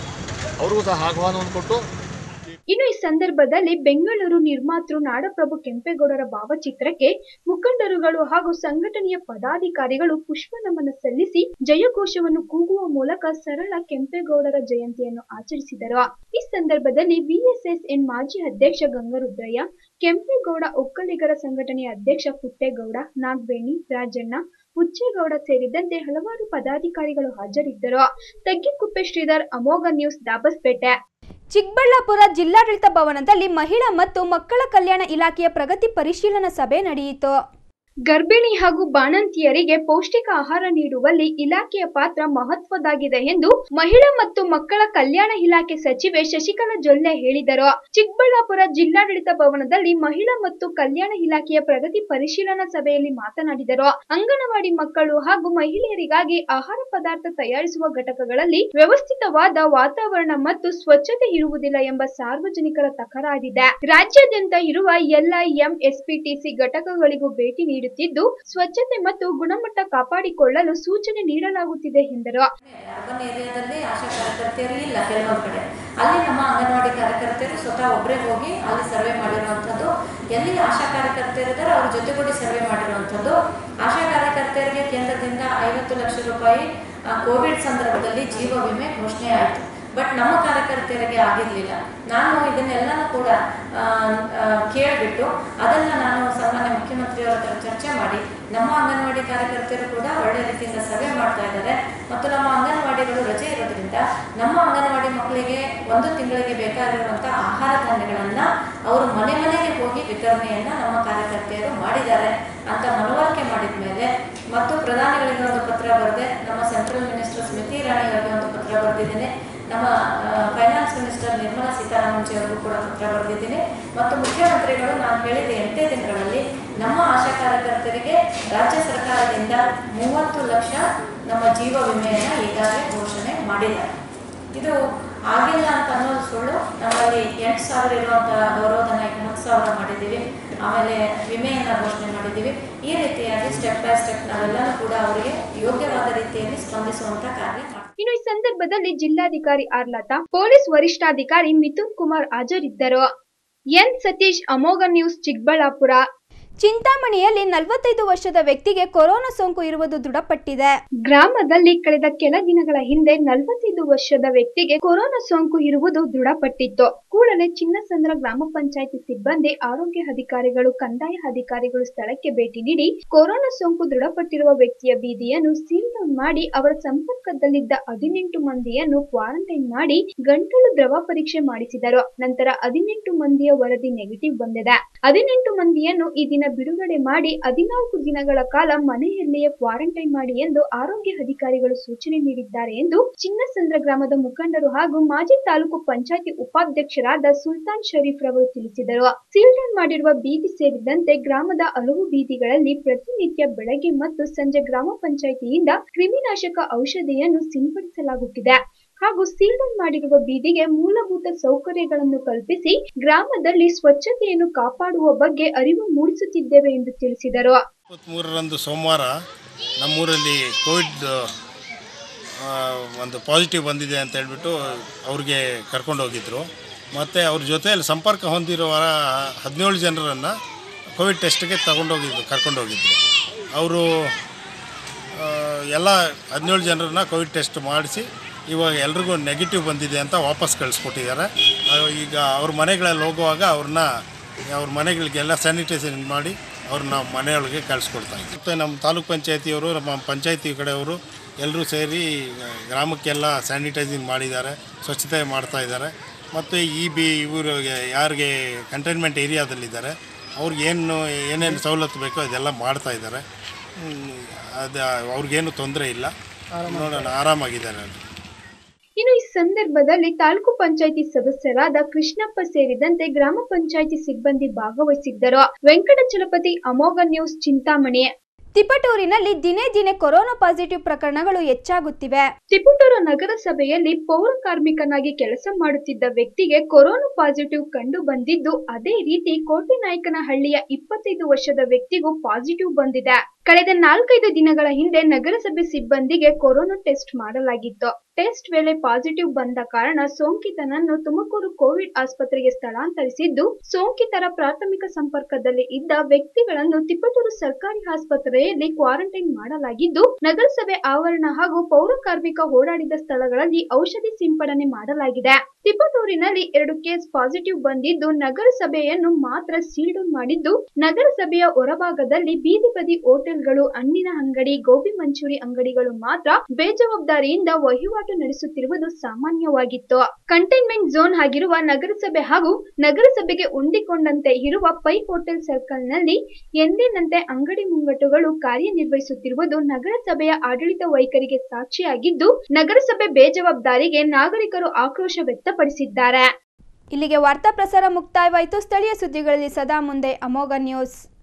ಅವರಿಗೂ ಸಹ ಆಹ್ವಾನವನ್ನು ಕೊಟ್ಟು ಇನ್ನು ಈ ಸಂದರ್ಭದಲ್ಲಿ ಬೆಂಗಳೂರು ನಿರ್ಮಾತೃ ನಾಡಪ್ರಭು ಕೆಂಪೇಗೌಡರ ಭಾವಚಿತ್ರಕ್ಕೆ ಮುಖಂಡರುಗಳು ಹಾಗೂ ಸಂಘಟನೆಯ ಪದಾಧಿಕಾರಿಗಳು ಪುಷ್ಪ ನಮನ ಸಲ್ಲಿಸಿ ಜಯಘೋಷವನ್ನು ಕೂಗುವ ಮೂಲಕ ಸರಳ ಕೆಂಪೇಗೌಡರ ಜಯಂತಿಯನ್ನು ಆಚರಿಸಿದರು ಈ ಸಂದರ್ಭದಲ್ಲಿ ವಿಎಸ್ಎಸ್ಎನ್ ಮಾಜಿ ಅಧ್ಯಕ್ಷ ಗಂಗರುದ್ರಯ್ಯ ಕೆಂಪೇಗೌಡ ಒಕ್ಕಲಿಗರ ಸಂಘಟನೆಯ ಅಧ್ಯಕ್ಷ ಪುಟ್ಟೇಗೌಡ ನಾಗವೇಣಿ ರಾಜಣ್ಣ ಹುಚ್ಚೇಗೌಡ ಸೇರಿದಂತೆ ಹಲವಾರು ಪದಾಧಿಕಾರಿಗಳು ಹಾಜರಿದ್ದರು ತಗ್ಗಿಕುಪ್ಪೆ ಶ್ರೀಧರ್ ಅಮೋಘ ನ್ಯೂಸ್ ದಾಬಸ್ಪೇಟೆ ಚಿಕ್ಕಬಳ್ಳಾಪುರ ಜಿಲ್ಲಾಡಳಿತ ಭವನದಲ್ಲಿ ಮಹಿಳಾ ಮತ್ತು ಮಕ್ಕಳ ಕಲ್ಯಾಣ ಇಲಾಖೆಯ ಪ್ರಗತಿ ಪರಿಶೀಲನಾ ಸಭೆ ನಡೆಯಿತು ಗರ್ಭಿಣಿ ಹಾಗೂ ಬಾಣಂತಿಯರಿಗೆ ಪೌಷ್ಟಿಕ ಆಹಾರ ನೀಡುವಲ್ಲಿ ಇಲಾಖೆಯ ಪಾತ್ರ ಮಹತ್ವದಾಗಿದೆ ಎಂದು ಮಹಿಳಾ ಮತ್ತು ಮಕ್ಕಳ ಕಲ್ಯಾಣ ಇಲಾಖೆ ಸಚಿವೆ ಶಶಿಕಲಾ ಜೊಲ್ಲೆ ಹೇಳಿದರು ಚಿಕ್ಕಬಳ್ಳಾಪುರ ಜಿಲ್ಲಾಡಳಿತ ಭವನದಲ್ಲಿ ಮಹಿಳಾ ಮತ್ತು ಕಲ್ಯಾಣ ಇಲಾಖೆಯ ಪ್ರಗತಿ ಪರಿಶೀಲನಾ ಸಭೆಯಲ್ಲಿ ಮಾತನಾಡಿದರು ಅಂಗನವಾಡಿ ಮಕ್ಕಳು ಹಾಗೂ ಮಹಿಳೆಯರಿಗಾಗಿ ಆಹಾರ ಪದಾರ್ಥ ತಯಾರಿಸುವ ಘಟಕಗಳಲ್ಲಿ ವ್ಯವಸ್ಥಿತವಾದ ವಾತಾವರಣ ಮತ್ತು ಸ್ವಚ್ಛತೆ ಇರುವುದಿಲ್ಲ ಎಂಬ ಸಾರ್ವಜನಿಕರ ತಕರಾರಿದೆ ರಾಜ್ಯಾದ್ಯಂತ ಇರುವ ಎಲ್ಲ ಎಂಎಸ್ಪಿಟಿಸಿ ಘಟಕಗಳಿಗೂ ಭೇಟಿ ನೀಡುತ್ತಿದ್ದು ಸ್ವಚ್ಛತೆ ಮತ್ತು ಗುಣಮಟ್ಟ ಕಾಪಾಡಿಕೊಳ್ಳಲು ಸೂಚನೆ ನೀಡಲಾಗುತ್ತಿದೆ ಎಂದರು ಅರ್ಬನ್ ಏರಿಯಾದಲ್ಲಿ ಆಶಾ ಕಾರ್ಯಕರ್ತೆಯರು ಇಲ್ಲ ಕೆಲವೊಂದು ಕಡೆ ಅಲ್ಲಿ ನಮ್ಮ ಅಂಗನವಾಡಿ ಕಾರ್ಯಕರ್ತೆಯರು ಸ್ವತಃ ಒಬ್ಬರೇ ಹೋಗಿ ಅಲ್ಲಿ ಸರ್ವೆ ಮಾಡಿರುವಂಥದ್ದು ಎಲ್ಲಿ ಆಶಾ ಕಾರ್ಯಕರ್ತೆಯರಿದ್ದಾರೆ ಅವ್ರ ಜೊತೆಗೂಡಿ ಸರ್ವೆ ಮಾಡಿರುವಂಥದ್ದು ಆಶಾ ಕಾರ್ಯಕರ್ತೆಯರಿಗೆ ಕೇಂದ್ರದಿಂದ ಐವತ್ತು ಲಕ್ಷ ರೂಪಾಯಿ ಆ, ಕೋವಿಡ್ ಸಂದರ್ಭದಲ್ಲಿ ಜೀವ ವಿಮೆ ಘೋಷಣೆ ಆಯಿತು ಬಟ್ ನಮ್ಮ ಕಾರ್ಯಕರ್ತೆಯರಿಗೆ ಆಗಿರಲಿಲ್ಲ ನಾನು ಇದನ್ನೆಲ್ಲನೂ ಕೂಡ ಆ, ಆ, ಕೇಳಿಬಿಟ್ಟು ಅದನ್ನು ನಾನು ಸನ್ಮಾನ್ಯ ಮುಖ್ಯಮಂತ್ರಿಯವರ ಹತ್ರ ಚರ್ಚೆ ಮಾಡಿ ನಮ್ಮ ಅಂಗನವಾಡಿ ಕಾರ್ಯಕರ್ತರು ಕೂಡ ಒಳ್ಳೆ ರೀತಿಯಿಂದ ಸರ್ವೆ ಮಾಡ್ತಾ ಇದ್ದಾರೆ ಮತ್ತು ನಮ್ಮ ಅಂಗನವಾಡಿಗಳು ರಜೆ ಇರೋದ್ರಿಂದ ನಮ್ಮ ಅಂಗನವಾಡಿ ಮಕ್ಕಳಿಗೆ ಒಂದು ತಿಂಗಳಿಗೆ ಬೇಕಾಗಿರುವಂಥ ಆಹಾರ ಧಾನ್ಯಗಳನ್ನು ಅವರು ಮನೆ ಮನೆಗೆ ಹೋಗಿ ವಿತರಣೆಯನ್ನು ನಮ್ಮ ಕಾರ್ಯಕರ್ತೆಯರು ಮಾಡಿದ್ದಾರೆ ಅಂತ ಮನವರಿಕೆ ಮಾಡಿದ ಮೇಲೆ ಮತ್ತು ಪ್ರಧಾನಿಗಳಿಗೆ ಒಂದು ಪತ್ರ ಬರೆದೆ ನಮ್ಮ ಸೆಂಟ್ರಲ್ ಮಿನಿಸ್ಟರ್ ಸ್ಮೃತಿ ಇರಾನಿ ಅವರಿಗೆ ಒಂದು ಪತ್ರ ಬರೆದಿದ್ದೇನೆ ನಮ್ಮ ಫೈನಾನ್ಸ್ ಮಿನಿಸ್ಟರ್ ನಿರ್ಮಲಾ ಸೀತಾರಾಮನ್ ಜಿ ಅವರಿಗೂ ಕೂಡ ಪತ್ರ ಬರೆದಿದ್ದೀನಿ ಮತ್ತು ಮುಖ್ಯಮಂತ್ರಿಗಳು ನಾನು ಹೇಳಿದ ಎಂಟೇ ದಿನಗಳಲ್ಲಿ ನಮ್ಮ ಆಶಾ ಕಾರ್ಯಕರ್ತರಿಗೆ ರಾಜ್ಯ ಸರ್ಕಾರದಿಂದ ಮೂವತ್ತು ಲಕ್ಷ ನಮ್ಮ ಜೀವ ವಿಮೆಯನ್ನು ಈಗಾಗಲೇ ಘೋಷಣೆ ಮಾಡಿದ್ದಾರೆ ಇದು ಆಗಿಲ್ಲ ಅಂತ ಅನ್ನೋದು ಸುಳ್ಳು ನಮ್ಮಲ್ಲಿ ಎಂಟು ಸಾವಿರ ಇರುವಂಥ ಗೌರವಧನ ಈಗ ಹತ್ತು ಸಾವಿರ ಮಾಡಿದ್ದೀವಿ ಆಮೇಲೆ ವಿಮೆಯನ್ನು ಘೋಷಣೆ ಮಾಡಿದ್ದೀವಿ ಈ ರೀತಿಯಾಗಿ ಸ್ಟೆಪ್ ಬೈ ಸ್ಟೆಪ್ ನಾವೆಲ್ಲನೂ ಕೂಡ ಅವರಿಗೆ ಯೋಗ್ಯವಾದ ರೀತಿಯಲ್ಲಿ ಸ್ಪಂದಿಸುವಂಥ ಕಾರ್ಯ ಮಾಡ್ತೀವಿ. ಇನ್ನು ಈ ಸಂದರ್ಭದಲ್ಲಿ ಜಿಲ್ಲಾಧಿಕಾರಿ ಆರ್ ಲತಾ ಪೊಲೀಸ್ ವರಿಷ್ಠಾಧಿಕಾರಿ ಮಿಥುನ್ ಕುಮಾರ್ ಹಾಜರಿದ್ದರು ಎನ್ ಸತೀಶ್ ಅಮೋಘ ನ್ಯೂಸ್ ಚಿಕ್ಕಬಳ್ಳಾಪುರ ಚಿಂತಾಮಣಿಯಲ್ಲಿ ನಲವತ್ತೈದು ವರ್ಷದ ವ್ಯಕ್ತಿಗೆ ಕೊರೋನಾ ಸೋಂಕು ಇರುವುದು ದೃಢಪಟ್ಟಿದೆ ಗ್ರಾಮದಲ್ಲಿ ಕಳೆದ ಕೆಲ ದಿನಗಳ ಹಿಂದೆ ನಲವತ್ತೈದು ವರ್ಷದ ವ್ಯಕ್ತಿಗೆ ಕೊರೋನಾ ಸೋಂಕು ಇರುವುದು ದೃಢಪಟ್ಟಿತ್ತು ಕೂಡಲೇ ಚಿನ್ನಸಂದ್ರ ಗ್ರಾಮ ಪಂಚಾಯಿತಿ ಸಿಬ್ಬಂದಿ ಆರೋಗ್ಯ ಅಧಿಕಾರಿಗಳು ಕಂದಾಯ ಅಧಿಕಾರಿಗಳು ಸ್ಥಳಕ್ಕೆ ಭೇಟಿ ನೀಡಿ ಕೊರೋನಾ ಸೋಂಕು ದೃಢಪಟ್ಟಿರುವ ವ್ಯಕ್ತಿಯ ಬೀದಿಯನ್ನು ಸೀಲ್ ಡೌನ್ ಮಾಡಿ ಅವರ ಸಂಪರ್ಕದಲ್ಲಿದ್ದ ಹದಿನೆಂಟು ಮಂದಿಯನ್ನು ಕ್ವಾರಂಟೈನ್ ಮಾಡಿ ಗಂಟಲು ದ್ರವ ಪರೀಕ್ಷೆ ಮಾಡಿಸಿದರು ನಂತರ ಹದಿನೆಂಟು ಮಂದಿಯ ವರದಿ ನೆಗೆಟಿವ್ ಬಂದಿದೆ ಹದಿನೆಂಟು ಮಂದಿಯನ್ನು ಈ ದಿನ ಬಿಡುಗಡೆ ಮಾಡಿ ಹದಿನಾಲ್ಕು ದಿನಗಳ ಕಾಲ ಮನೆಯಲ್ಲಿಯೇ ಕ್ವಾರಂಟೈನ್ ಮಾಡಿ ಎಂದು ಆರೋಗ್ಯ ಅಧಿಕಾರಿಗಳು ಸೂಚನೆ ನೀಡಿದ್ದಾರೆ ಎಂದು ಚಿನ್ನಸಂದ್ರ ಗ್ರಾಮದ ಮುಖಂಡರು ಹಾಗೂ ಮಾಜಿ ತಾಲೂಕು ಪಂಚಾಯತಿ ಉಪಾಧ್ಯಕ್ಷರಾದ ಸುಲ್ತಾನ್ ಶರೀಫ್ ರವರು ತಿಳಿಸಿದರು ಸೀಲ್ ಡೌನ್ ಮಾಡಿರುವ ಬೀದಿ ಸೇರಿದಂತೆ ಗ್ರಾಮದ ಹಲವು ಬೀದಿಗಳಲ್ಲಿ ಪ್ರತಿನಿತ್ಯ ಬೆಳಗ್ಗೆ ಮತ್ತು ಸಂಜೆ ಗ್ರಾಮ ಪಂಚಾಯಿತಿಯಿಂದ ಕ್ರಿಮಿನಾಶಕ ಔಷಧಿಯನ್ನು ಸಿಂಪಡಿಸಲಾಗುತ್ತಿದೆ ಹಾಗೂ ಸೀಲ್ ಡೌನ್ ಮಾಡಿರುವ ಬೀದಿಗೆ ಮೂಲಭೂತ ಸೌಕರ್ಯಗಳನ್ನು ಕಲ್ಪಿಸಿ ಗ್ರಾಮದಲ್ಲಿ ಸ್ವಚ್ಛತೆಯನ್ನು ಕಾಪಾಡುವ ಬಗ್ಗೆ ಅರಿವು ಮೂಡಿಸುತ್ತಿದ್ದೇವೆ ಎಂದು ತಿಳಿಸಿದರು ಇಪ್ಪತ್ತ್ಮೂರರಂದು ಸೋಮವಾರ ನಮ್ಮೂರಲ್ಲಿ ಕೋವಿಡ್ ಆ, ಒಂದು ಪಾಸಿಟಿವ್ ಬಂದಿದೆ ಅಂತ ಹೇಳ್ಬಿಟ್ಟು ಅವ್ರಿಗೆ ಕರ್ಕೊಂಡು ಹೋಗಿದ್ರು ಮತ್ತು ಅವ್ರ ಜೊತೆಯಲ್ಲಿ ಸಂಪರ್ಕ ಹೊಂದಿರುವ ಹದಿನೇಳು ಜನರನ್ನು ಕೋವಿಡ್ ಟೆಸ್ಟ್ಗೆ ತಗೊಂಡೋಗಿದ್ರು ಕರ್ಕೊಂಡೋಗಿದ್ರು ಅವರು ಎಲ್ಲ ಹದಿನೇಳು ಜನರನ್ನ ಕೋವಿಡ್ ಟೆಸ್ಟ್ ಮಾಡಿಸಿ ಇವಾಗ ಎಲ್ರಿಗೂ ನೆಗೆಟಿವ್ ಬಂದಿದೆ ಅಂತ ವಾಪಸ್ ಕಳಿಸ್ಕೊಟ್ಟಿದ್ದಾರೆ ಆ, ಈಗ ಅವ್ರ ಮನೆಗಳಲ್ಲಿ ಹೋಗುವಾಗ ಅವ್ರನ್ನ ಅವ್ರ ಮನೆಗಳಿಗೆಲ್ಲ ಸ್ಯಾನಿಟೈಸೇಷನ್ ಮಾಡಿ ಅವ್ರನ್ನ ಮನೆಯೊಳಗೆ ಕಳಿಸ್ಕೊಡ್ತಾ ಇದ್ದೀವಿ ಮತ್ತು ನಮ್ಮ ತಾಲೂಕ್ ಪಂಚಾಯತಿಯವರು ನಮ್ಮ ಪಂಚಾಯತಿ ಕಡೆಯವರು ಎಲ್ಲರೂ ಸೇರಿ ಗ್ರಾಮಕ್ಕೆಲ್ಲ ಸ್ಯಾನಿಟೈಸಿಂಗ್ ಮಾಡಿದ್ದಾರೆ ಸ್ವಚ್ಛತೆ ಮಾಡ್ತಾ ಇದ್ದಾರೆ ಮತ್ತು ಈ ಬಿ ಇವರು ಯಾರಿಗೆ ಕಂಟೈನ್ಮೆಂಟ್ ಏರಿಯಾದಲ್ಲಿದ್ದಾರೆ ಅವ್ರಿಗೆ ಏನು ಏನೇನು ಸವಲತ್ತು ಬೇಕೋ ಅದೆಲ್ಲ ಮಾಡ್ತಾ ಇದ್ದಾರೆ ಅದು ಅವ್ರಿಗೇನು ತೊಂದರೆ ಇಲ್ಲ ನೋಡೋಣ ಆರಾಮಾಗಿದ್ದಾರೆ ಅವರು ಇನ್ನು ಈ ಸಂದರ್ಭದಲ್ಲಿ ತಾಲೂಕು ಪಂಚಾಯಿತಿ ಸದಸ್ಯರಾದ ಕೃಷ್ಣಪ್ಪ ಸೇರಿದಂತೆ ಗ್ರಾಮ ಪಂಚಾಯಿತಿ ಸಿಬ್ಬಂದಿ ಭಾಗವಹಿಸಿದ್ದರು ವೆಂಕಟಚಲಪತಿ ಅಮೋಘ ನ್ಯೂಸ್ ಚಿಂತಾಮಣಿ ತಿಪಟೂರಿನಲ್ಲಿ ದಿನೇ ದಿನೇ ಕೊರೋನಾ ಪಾಸಿಟಿವ್ ಪ್ರಕರಣಗಳು ಹೆಚ್ಚಾಗುತ್ತಿವೆ ತಿಪಟೂರು ನಗರಸಭೆಯಲ್ಲಿ ಪೌರ ಕಾರ್ಮಿಕನಾಗಿ ಕೆಲಸ ಮಾಡುತ್ತಿದ್ದ ವ್ಯಕ್ತಿಗೆ ಕೊರೋನಾ ಪಾಸಿಟಿವ್ ಕಂಡು ಬಂದಿದ್ದು ಅದೇ ರೀತಿ ಕೋಟೆನಾಯಕನಹಳ್ಳಿಯ ಇಪ್ಪತ್ತೈದು ವರ್ಷದ ವ್ಯಕ್ತಿಗೂ ಪಾಸಿಟಿವ್ ಬಂದಿದೆ ಕಳೆದ ನಾಲ್ಕೈದು ದಿನಗಳ ಹಿಂದೆ ನಗರಸಭೆ ಸಿಬ್ಬಂದಿಗೆ ಕೊರೋನಾ ಟೆಸ್ಟ್ ಮಾಡಲಾಗಿತ್ತು ಟೆಸ್ಟ್ ವೇಳೆ ಪಾಸಿಟಿವ್ ಬಂದ ಕಾರಣ ಸೋಂಕಿತನನ್ನು ತುಮಕೂರು ಕೋವಿಡ್ ಆಸ್ಪತ್ರೆಗೆ ಸ್ಥಳಾಂತರಿಸಿದ್ದು ಸೋಂಕಿತರ ಪ್ರಾಥಮಿಕ ಸಂಪರ್ಕದಲ್ಲಿ ಇದ್ದ ವ್ಯಕ್ತಿಗಳನ್ನು ತಿಪಟೂರು ಸರ್ಕಾರಿ ಆಸ್ಪತ್ರೆಯಲ್ಲಿ ಕ್ವಾರಂಟೈನ್ ಮಾಡಲಾಗಿದ್ದು ನಗರಸಭೆ ಆವರಣ ಹಾಗೂ ಪೌರ ಕಾರ್ಮಿಕ ಓಡಾಡಿದ ಸ್ಥಳಗಳಲ್ಲಿ ಔಷಧಿ ಸಿಂಪಡಣೆ ಮಾಡಲಾಗಿದೆ ತಿಪಟೂರಿನಲ್ಲಿ ಎರಡು ಕೇಸ್ ಪಾಸಿಟಿವ್ ಬಂದಿದ್ದು ನಗರಸಭೆಯನ್ನು ಮಾತ್ರ ಸೀಲ್ ಡೌನ್ ಮಾಡಿದ್ದು ನಗರಸಭೆಯ ಹೊರಭಾಗದಲ್ಲಿ ಬೀದಿ ಬದಿ ಹೋಟೆಲ್ಗಳು ಹಣ್ಣಿನ ಅಂಗಡಿ ಗೋಬಿ ಮಂಚೂರಿ ಅಂಗಡಿಗಳು ಮಾತ್ರ ಬೇಜವಾಬ್ದಾರಿಯಿಂದ ವಹಿವಾಟು ನಡೆಸುತ್ತಿರುವುದು ಸಾಮಾನ್ಯವಾಗಿತ್ತು ಕಂಟೈನ್ಮೆಂಟ್ ಝೋನ್ ಆಗಿರುವ ನಗರಸಭೆ ಹಾಗೂ ನಗರಸಭೆಗೆ ಹೊಂದಿಕೊಂಡಂತೆ ಇರುವ ಪೈಪ್ ಹೋಟೆಲ್ ಸರ್ಕಲ್ನಲ್ಲಿ ಎಂದಿನಂತೆ ಅಂಗಡಿ ಮುಂಗಟ್ಟುಗಳು ಕಾರ್ಯನಿರ್ವಹಿಸುತ್ತಿರುವುದು ನಗರಸಭೆಯ ಆಡಳಿತ ವೈಖರಿಗೆ ಸಾಕ್ಷಿಯಾಗಿದ್ದು ನಗರಸಭೆ ಬೇಜವಾಬ್ದಾರಿಗೆ ನಾಗರಿಕರು ಆಕ್ರೋಶ ವ್ಯಕ್ತಪಡಿಸಿದ್ದಾರೆ ಇಲ್ಲಿಗೆ ವಾರ್ತಾ ಪ್ರಸಾರ ಮುಕ್ತಾಯವಾಯಿತು ಸ್ಥಳೀಯ ಸುದ್ದಿಗಳಲ್ಲಿ ಸದಾ ಮುಂದೆ ಅಮೋಘ ನ್ಯೂಸ್